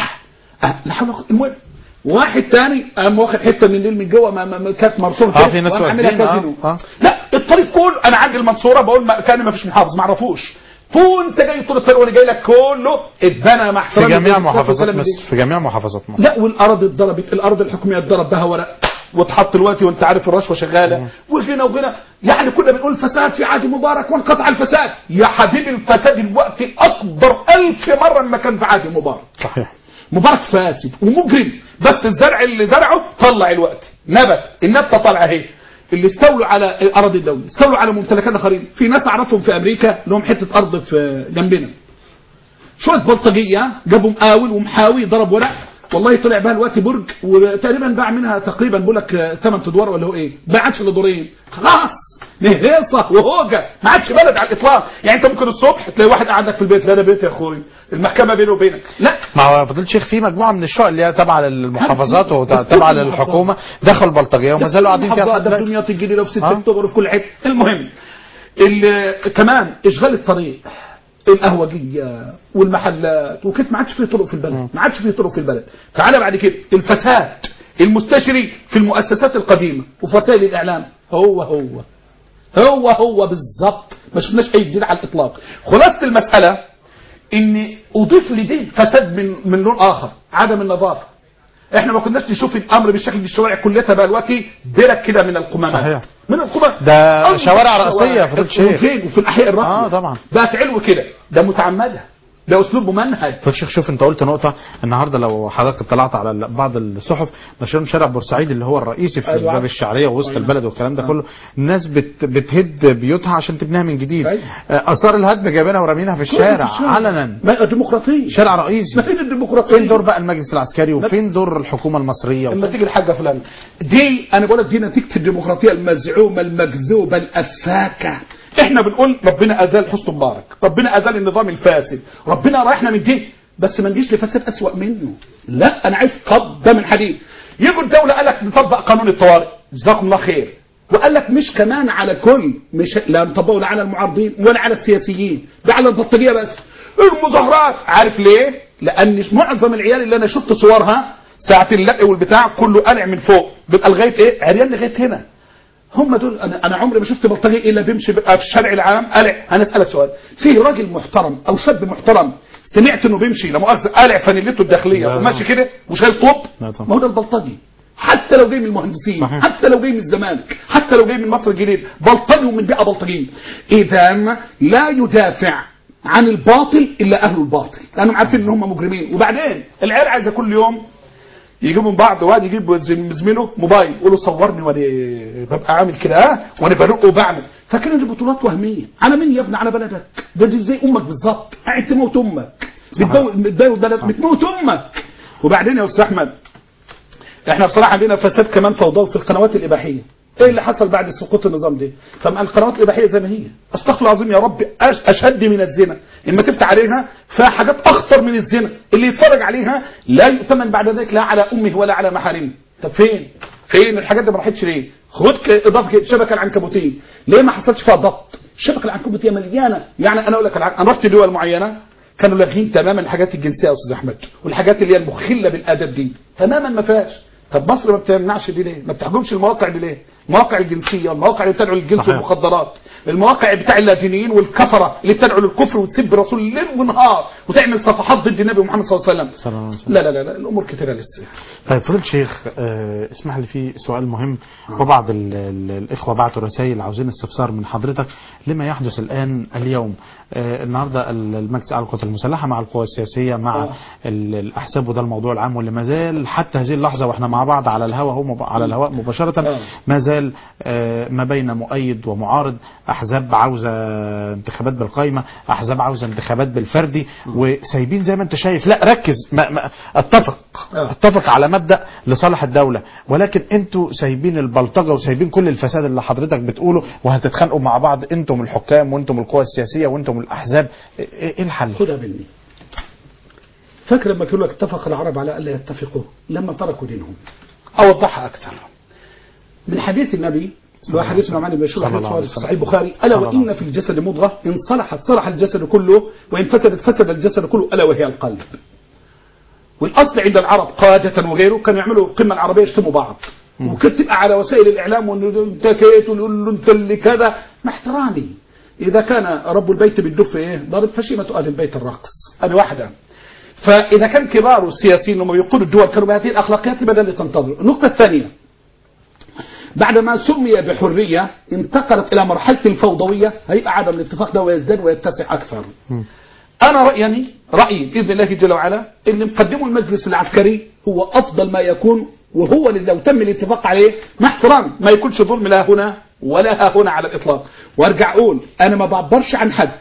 أه لا حول ولا قوة. المهم واحد تاني قام واخد حته من الليل من جوه ما- ما ما كانت مرسومه آه، كده، في ناس وقام عاملها واخدين، آه، كازينو. آه. لا الطريق كله انا عندي المنصوره بقول ما كان ما فيش محافظ ما اعرفوش وانت جاي طول الطريق وانا جاي لك كله اتبنى مع في احترامي جميع للناس محافظات والكلام مصر ده. في جميع محافظات مصر لا والارض اتضربت الارض الحكوميه اتضرب بها ورق واتحط دلوقتي وانت عارف الرشوه شغاله وغنى وغنى يعني كنا بنقول فساد في عهد مبارك وانقطع الفساد يا حبيبي الفساد دلوقتي اكبر ألف مره مما كان في عهد مبارك صحيح مبارك فاسد ومجرم بس الزرع اللي زرعه طلع الوقت نبت النبته طالعه اهي اللي استولوا على اراضي الدوله استولوا على ممتلكات اخرين في ناس اعرفهم في امريكا لهم حته ارض في جنبنا شويه بلطجيه جابوا مقاول ومحاوي ضرب ورق والله طلع بها الوقت برج وتقريبا باع منها تقريبا بقول لك 8 ادوار ولا هو ايه ما عادش الا دورين خلاص نهيصه وهوجه ما عادش بلد على الاطلاق يعني انت ممكن الصبح تلاقي واحد قاعد لك في البيت لا ده بيت يا اخوي المحكمه بينه وبينك لا ما هو فضيله الشيخ في مجموعه من الشقق اللي هي تابعه للمحافظات وتابعه للحكومه دخلوا بلطجيه وما زالوا قاعدين فيها لحد ده في دلوقتي. دمياط الجديده وفي 6 آه. اكتوبر وفي كل حته المهم ال- كمان اشغال الطريق القهوجيه والمحلات وكانت ما عادش فيه طرق في البلد ما عادش فيه طرق في البلد تعالى بعد كده الفساد المستشري في المؤسسات القديمه وفي وسائل الاعلام هو هو هو هو بالظبط ما شفناش اي جديد على الاطلاق خلاصه المساله ان اضيف لديه فساد من من لون اخر عدم النظافه احنا ما كناش نشوف الامر بالشكل دي الشوارع كلها بقى دلوقتي برك كده من القمامات صحيح. من القمامات ده أنظف شوارع رئيسية شوارع. فضيلة الشيخ. وفين وفي الاحياء الرقميه آه، طبعا. بقت علو كده ده متعمده ده اسلوب ممنهج فضيلة الشيخ شوف انت قلت نقطة النهاردة لو حضرتك اطلعت على ال- بعض الصحف نشرهم شارع بورسعيد اللي هو الرئيسي في أيوة. باب الشعرية ووسط أيوة. البلد والكلام ده آه. كله الناس بت بتهد بيوتها عشان تبنيها من جديد أيوة. آه، اثار الهدم جايبينها ورامينها في الشارع في الشارع. علنا ما ديمقراطيه شارع رئيسي ما فين الديمقراطيه فين دور بقى المجلس العسكري وفين دور الحكومة المصرية لما وفين تيجي الحاجه فلان دي انا بقول لك دي نتيجه الديمقراطيه المزعومه المكذوبه الافاكه احنا بنقول ربنا ازال حسن مبارك ربنا ازال النظام الفاسد ربنا رايحنا من دي بس ما نجيش لفساد اسوأ منه لا انا عايز قبضه من حديد يجوا الدوله قال لك نطبق قانون الطوارئ جزاكم الله خير وقال لك مش كمان على كل مش لا نطبقه لا على المعارضين ولا على السياسيين ده على البلطجيه بس المظاهرات عارف ليه لان معظم العيال اللي انا شفت صورها ساعه اللق والبتاع كله قلع من فوق بيبقى لغايه ايه عريان لغايه هنا هم دول انا انا عمري ما شفت بلطجي الا بيمشي بقى في الشارع العام قلع انا اسالك سؤال في راجل محترم او شاب محترم سمعت انه بيمشي لا مؤاخذه قالع فانيلته الداخليه لا، وماشي لا. كده وشايل طوب لا طبعا. ما هو ده البلطجي حتى لو جاي من المهندسين صحيح. حتى لو جاي من الزمالك حتى لو جاي من مصر الجديد بلطجي ومن بيئه بلطجيه اذا لا يدافع عن الباطل الا اهل الباطل لانهم عارفين ان هم مجرمين وبعدين العيال عايزه كل يوم يجيبوا من بعض واحد يجيب زي- زميله موبايل يقول له صورني وانا ببقى عامل كده ها وانا برق وبعمل فاكر ان البطولات وهميه على مين يا ابني على بلدك ده دي زي امك بالظبط قاعد تموت امك بتدو- بتدو بلد بتموت امك وبعدين يا استاذ احمد احنا بصراحه عندنا فساد كمان فوضوي في القنوات الاباحيه ايه اللي حصل بعد سقوط النظام ده طب ما القنوات الاباحيه زي ما هي استغفر الله العظيم يا رب أش- اشد من الزنا اما تفتح عليها فيها حاجات اخطر من الزنا اللي يتفرج عليها لا يؤتمن بعد ذلك لا على امه ولا على محارمه طب فين فين الحاجات دي ما راحتش ليه خد ك- اضافه كده، الشبكه العنكبوتيه ليه ما حصلش فيها ضبط الشبكه العنكبوتيه مليانه يعني انا اقول لك الع- انا رحت دول معينه كانوا لاغين تماما الحاجات الجنسيه يا استاذ احمد والحاجات اللي هي المخله بالادب دي تماما ما فيهاش طب مصر ما بتمنعش دي ليه؟ ما بتحكمش المواقع دي ليه؟ المواقع الجنسيه والمواقع اللي بتدعو للجنس صحيح. والمخدرات المواقع بتاع اللادينيين والكفره اللي بتدعو للكفر وتسب رسول ليل ونهار وتعمل صفحات ضد النبي محمد صلى الله عليه وسلم صلى الله عليه وسلم. لا لا لا, لا الامور كتيره لسه طيب فضيلة الشيخ آه، اسمح لي في سؤال مهم وبعض ال- ال- الإخوة بعتوا رسائل عاوزين استفسار من حضرتك لما يحدث الآن اليوم آه، النهاردة ال- المجلس على القوات المسلحة مع القوى السياسية مع آه. ال- الأحزاب وده الموضوع العام واللي ما زال حتى هذه اللحظة وإحنا مع بعض على الهواء هو مب- على الهواء مباشرة آه. ما زال آه، ما بين مؤيد ومعارض أحزاب عاوزة انتخابات بالقايمة أحزاب عاوزة انتخابات بالفردي وسايبين زي ما أنت شايف لا ركز ما ما اتفق آه. اتفق على مبدا لصالح الدوله ولكن انتوا سايبين البلطجه وسايبين كل الفساد اللي حضرتك بتقوله وهتتخانقوا مع بعض انتم الحكام وانتم القوى السياسيه وانتم الاحزاب ايه إيه الحل؟ خدها مني فاكر لما يقول لك اتفق العرب على الا يتفقوا لما تركوا دينهم اوضحها اكثر من حديث النبي اللي هو حديث نعمان بن بشير صلى الله حديث عليه في وسلم. صحيح البخاري صلى الا الله عليه وان في الجسد مضغه ان صلحت صلح الجسد كله وان فسدت فسد الجسد كله الا وهي القلب والاصل عند العرب قاده وغيره كانوا يعملوا القمه العربيه يشتموا بعض وكانت تبقى على وسائل الاعلام وانه انت كيت ويقول له انت اللي كذا مع احترامي اذا كان رب البيت بالدف ايه ضرب فشيمه اهل البيت الرقص هذه واحده فاذا كان كبار السياسيين هم يقودوا الدول كانوا بهذه الاخلاقيات بدل اللي تنتظر النقطه الثانيه بعدما سمي بحريه انتقلت الى مرحله الفوضويه هيبقى عدم الاتفاق ده ويزداد ويتسع اكثر انا رايي رايي باذن الله جل وعلا اللي مقدمه المجلس العسكري هو افضل ما يكون وهو اللي لو تم الاتفاق عليه مع احترام ما يكونش ظلم لا هنا ولا ها هنا على الاطلاق وارجع اقول انا ما بعبرش عن حد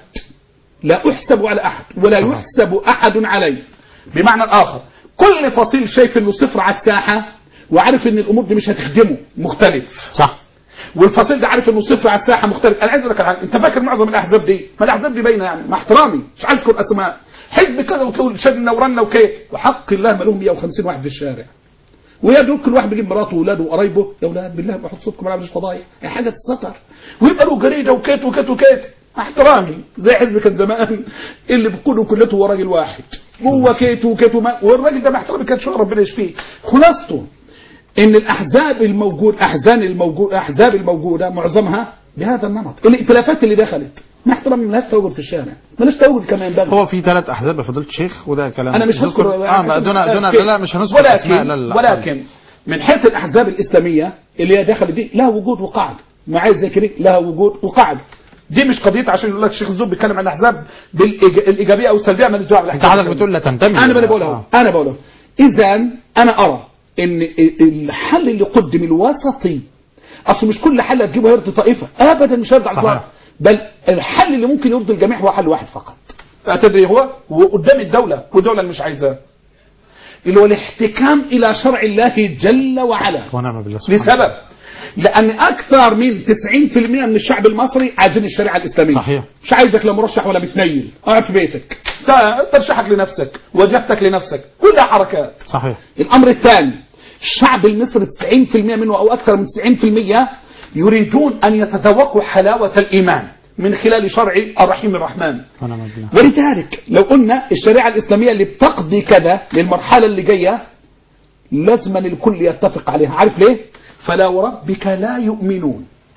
لا احسب على احد ولا يحسب احد علي بمعنى اخر كل فصيل شايف انه صفر على الساحه وعارف ان الامور دي مش هتخدمه مختلف صح والفصيل ده عارف انه صفر على الساحه مختلف انا عايز اقول لك على حاجه انت فاكر معظم الاحزاب دي ما الاحزاب دي باينه يعني مع احترامي مش عايز اذكر اسماء حزب كذا وتقول شدنا ورنا وكيف وحق الله ما لهم 150 واحد في الشارع ويا دول كل واحد بيجيب مراته واولاده وقرايبه يا اولاد بالله بحط صوتكم ما مش فضايح هي حاجه تتستر ويبقى له جريده وكيت وكيت وكيت مع احترامي زي حزب كان زمان اللي بيقودوا كلته هو راجل واحد هو كيت وكيت وما والراجل ده مع احترامي كان شغل ربنا يشفيه خلاصته ان الاحزاب الموجود احزان الموجود احزاب الموجوده معظمها بهذا النمط الائتلافات اللي دخلت مع احترامي ملهاش تواجد في الشارع ملهاش تواجد كما ينبغي هو في ثلاث احزاب يا فضيله الشيخ وده كلام انا مش هذكر اه ما دون دون لا, لا مش هنذكر ولكن اسماء لا لا ولكن من حيث الاحزاب الاسلاميه اللي هي دخلت دي لها وجود وقاعده معايا زي كده لها وجود وقاعده دي مش قضيه عشان يقول لك الشيخ الزوب بيتكلم عن الاحزاب بالايجابيه او السلبيه ماليش دعوه انت بالاحزاب حضرتك بتقول لا تنتمي انا بقول اهو انا بقول اهو اذا انا ارى ان الحل اللي قدم الوسطي اصل مش كل حل هتجيبه يرضي طائفه ابدا مش هيرضي صحيح. الطائفه بل الحل اللي ممكن يرضي الجميع هو حل واحد فقط تدري هو وقدام الدوله والدوله اللي مش عايزاه اللي هو الاحتكام الى شرع الله جل وعلا ونعم بالله سبحانه لسبب لان اكثر من 90% من الشعب المصري عايزين الشريعه الاسلاميه صحيح. مش عايزك لا مرشح ولا بتنيل قاعد في بيتك ت- ترشحك لنفسك وجهتك لنفسك كلها حركات صحيح الامر الثاني الشعب المصري 90% منه او اكثر من 90% يريدون ان يتذوقوا حلاوه الايمان من خلال شرع الرحيم الرحمن ونعم بالله ولذلك لو قلنا الشريعه الاسلاميه اللي بتقضي كذا للمرحله اللي جايه لازما الكل يتفق عليها عارف ليه فلا وربك لا يؤمنون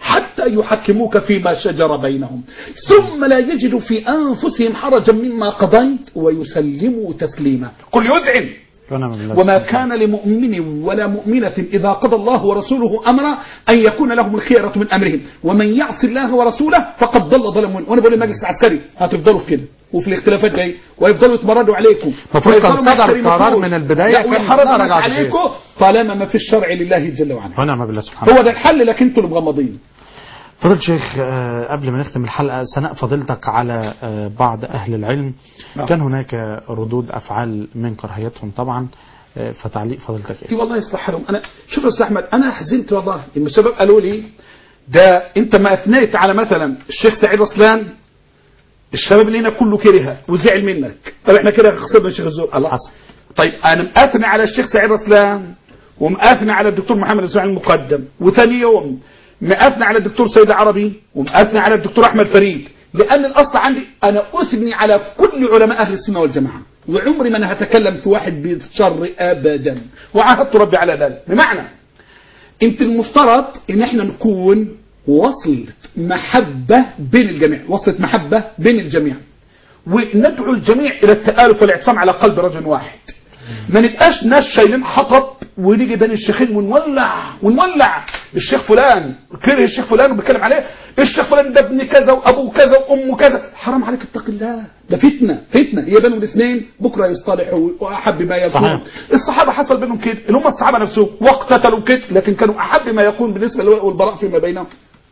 حتى يحكموك فيما شجر بينهم ثم لا يجدوا في أنفسهم حرجا مما قضيت ويسلموا تسليما قل يذعن ونعم بالله وما كان لمؤمن ولا مؤمنة إذا قضى الله ورسوله أمرا أن يكون لهم الخيرة من أمرهم ومن يعص الله ورسوله فقد ضل ضلال مبين وأنا بقول للمجلس العسكري هتفضلوا في كده وفي الاختلافات دي ويفضلوا يتمردوا عليكم المفروض كان ويفضلوا صدر محترمين قرار فوق. من البداية لا، كان ويحرموا لا رجعة عليكم طالما ما في الشرع لله جل وعلا ونعم بالله سبحانه هو ده الحل لكن انتوا اللي مغمضين فضل شيخ آه، قبل ما نختم الحلقة سناء فضيلتك على آه، بعض أهل العلم نعم. كان هناك ردود أفعال من كراهيتهم طبعا آه، فتعليق فضيلتك اي إيه؟ والله يصلح حالهم انا شوف يا استاذ احمد انا حزنت والله لما الشباب قالوا لي ده انت ما اثنيت على مثلا الشيخ سعيد رسلان الشباب اللي هنا كله كرهه وزعل منك طب احنا كده خسرنا الشيخ الزور الله حسن. طيب انا مأثني على الشيخ سعيد رسلان ومأثني على الدكتور محمد اسماعيل المقدم وثاني يوم مأثني على الدكتور سيد عربي ومأثني على الدكتور احمد فريد لان الاصل عندي انا اثني على كل علماء اهل السنه والجماعه وعمري ما انا هتكلم في واحد بالشر ابدا وعاهدت ربي على ذلك بمعنى انت المفترض ان احنا نكون وصلة محبة بين الجميع وصلة محبة بين الجميع وندعو الجميع الى التآلف والاعتصام على قلب رجل واحد ما نبقاش ناس شايلين حطب ونيجي بين الشيخين ونولع ونولع الشيخ فلان كره الشيخ فلان وبيتكلم عليه الشيخ فلان ده ابن كذا وابوه كذا وامه كذا حرام عليك اتق الله ده فتنه فتنه هي بينهم الاثنين بكره يصطلحوا واحب ما يكون صحيح. الصحابه حصل بينهم كده اللي هم الصحابه نفسهم واقتتلوا كده لكن كانوا احب ما يكون بالنسبه للولاء والبراء فيما بينهم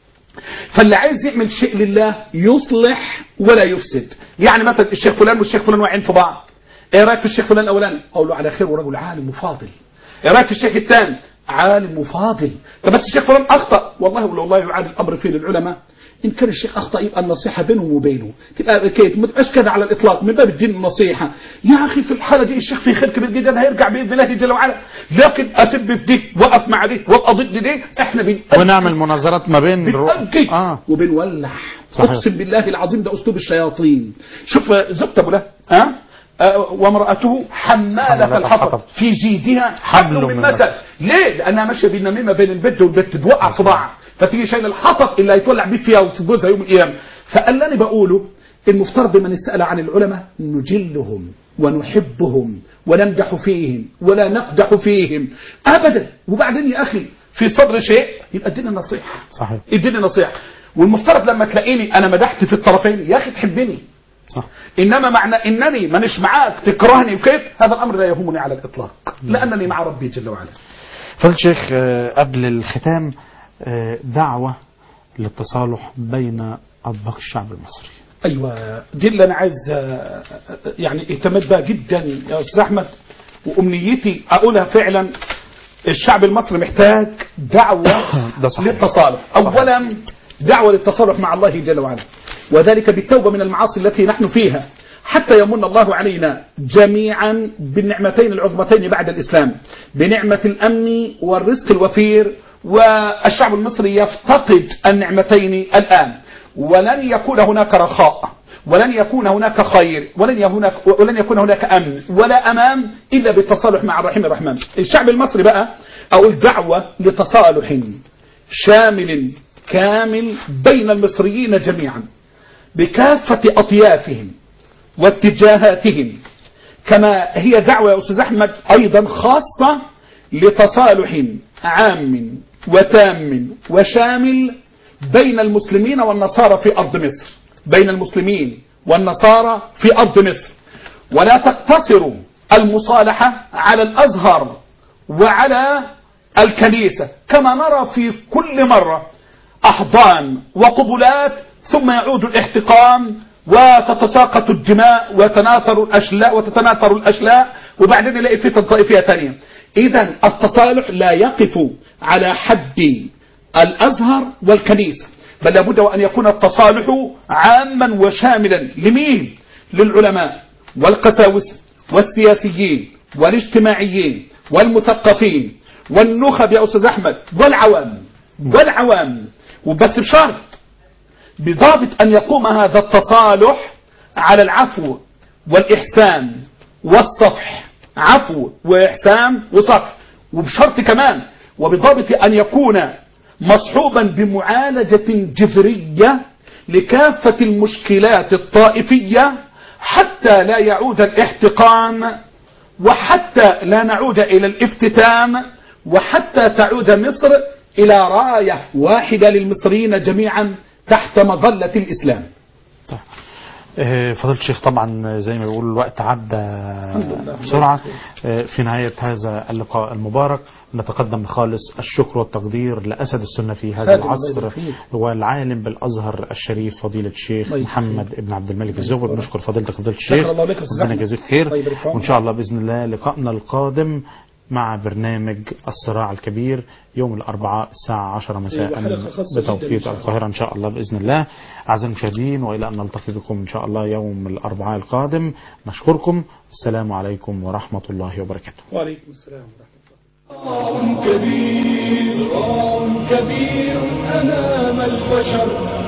فاللي عايز يعمل شيء لله يصلح ولا يفسد يعني مثلا الشيخ فلان والشيخ فلان واقعين في بعض ايه رايك في الشيخ فلان الاولاني اقول له على خير ورجل عالم وفاضل ايه رايك في الشيخ الثاني عالم وفاضل طب بس الشيخ فلان اخطا والله ولو الله يعاد الامر فيه للعلماء ان كان الشيخ اخطا يبقى النصيحه بينهم وبينه تبقى كيف ما تبقاش كده على الاطلاق من باب الدين النصيحه يا اخي في الحاله دي الشيخ في خير كبير جدا هيرجع باذن الله جل وعلا لكن اسب في دي وقف مع دي وابقى ضد دي احنا بنأجل ونعمل مناظرات ما بين رو- بنأجل اه وبنولع صحيح. اقسم بالله العظيم ده اسلوب الشياطين شوف آه، زوجته ابو لهب ها آه، وامرأته حمالة حمالة الحطب الحطب. في جيدها حبل من مسد ليه؟ لأنها ماشية بالنميمة بين البت والبت توقع في بعض فتيجي شايل الحطب اللي هيتولع بيه فيها وفي جوزها يوم القيامة فاللي أنا بقوله المفترض من سأل عن العلماء نجلهم ونحبهم ونمدح فيهم ولا نقدح فيهم أبدا وبعدين يا أخي في صدر شيء يبقى ادينا نصيحة صحيح اديني نصيحة والمفترض لما تلاقيني انا مدحت في الطرفين يا اخي تحبني صح انما معنى انني مانيش معاك تكرهني وكيف هذا الامر لا يهمني على الاطلاق لانني مع ربي جل وعلا فضل شيخ آه، قبل الختام آه، دعوة للتصالح بين أطباق الشعب المصري ايوه دي اللي انا عايز آه، يعني اهتمت بها جدا يا استاذ احمد وامنيتي اقولها فعلا الشعب المصري محتاج دعوه ده صحيح. للتصالح اولا دعوه للتصالح مع الله جل وعلا وذلك بالتوبه من المعاصي التي نحن فيها حتى يمن الله علينا جميعا بالنعمتين العظمتين بعد الاسلام بنعمه الامن والرزق الوفير والشعب المصري يفتقد النعمتين الان ولن يكون هناك رخاء ولن يكون هناك خير ولن هناك ولن يكون هناك امن ولا امان الا بالتصالح مع الرحيم الرحمن الشعب المصري بقى او الدعوه لتصالح شامل كامل بين المصريين جميعا بكافه اطيافهم واتجاهاتهم كما هي دعوه يا استاذ احمد ايضا خاصه لتصالح عام وتام وشامل بين المسلمين والنصارى في أرض مصر بين المسلمين والنصارى في أرض مصر ولا تقتصر المصالحة على الأزهر وعلى الكنيسة كما نرى في كل مرة أحضان وقبلات ثم يعود الاحتقان وتتساقط الدماء وتناثر الأشلاء وتتناثر الأشلاء وبعدين نلاقي فتن طائفية ثانية إذا التصالح لا يقف على حد الأزهر والكنيسة بل لابد وأن يكون التصالح عاما وشاملا لمين؟ للعلماء والقساوسة والسياسيين والاجتماعيين والمثقفين والنخب يا أستاذ أحمد والعوام والعوام وبس بشرط بضابط أن يقوم هذا التصالح على العفو والإحسان والصفح عفو وإحسان وصفح وبشرط كمان وبضابط أن يكون مصحوبا بمعالجة جذرية لكافة المشكلات الطائفية حتى لا يعود الاحتقان وحتى لا نعود إلى الافتتان وحتى تعود مصر إلى راية واحدة للمصريين جميعا تحت مظلة الإسلام طيب. آه، فضيلة الشيخ طبعا زي ما بيقول الوقت عدى لله. بسرعة آه، في نهاية هذا اللقاء المبارك نتقدم بخالص الشكر والتقدير لأسد السنة في هذا خادم الله العصر يبارك فيك. والعالم بالأزهر الشريف فضيلة الشيخ الله يبارك محمد ابن عبد الملك الزغبي يبارك بنشكر فضيلتك فضيلة شكر الشيخ الله لك يا أستاذ ربنا أحمد. يجازيك خير الله يبارك في عمرك. وإن شاء الله بإذن الله لقائنا القادم مع برنامج الصراع الكبير يوم الأربعاء الساعة 10 مساء أيوة، حلقة خاصة جداً إن بتوقيت شاء الله. القاهرة إن شاء الله بإذن الله أعزائي المشاهدين وإلى أن نلتقي بكم إن شاء الله يوم الأربعاء القادم نشكركم السلام عليكم ورحمة الله وبركاته وعليكم السلام ورحمة الله صراع كبير صراع كبير أمام البشر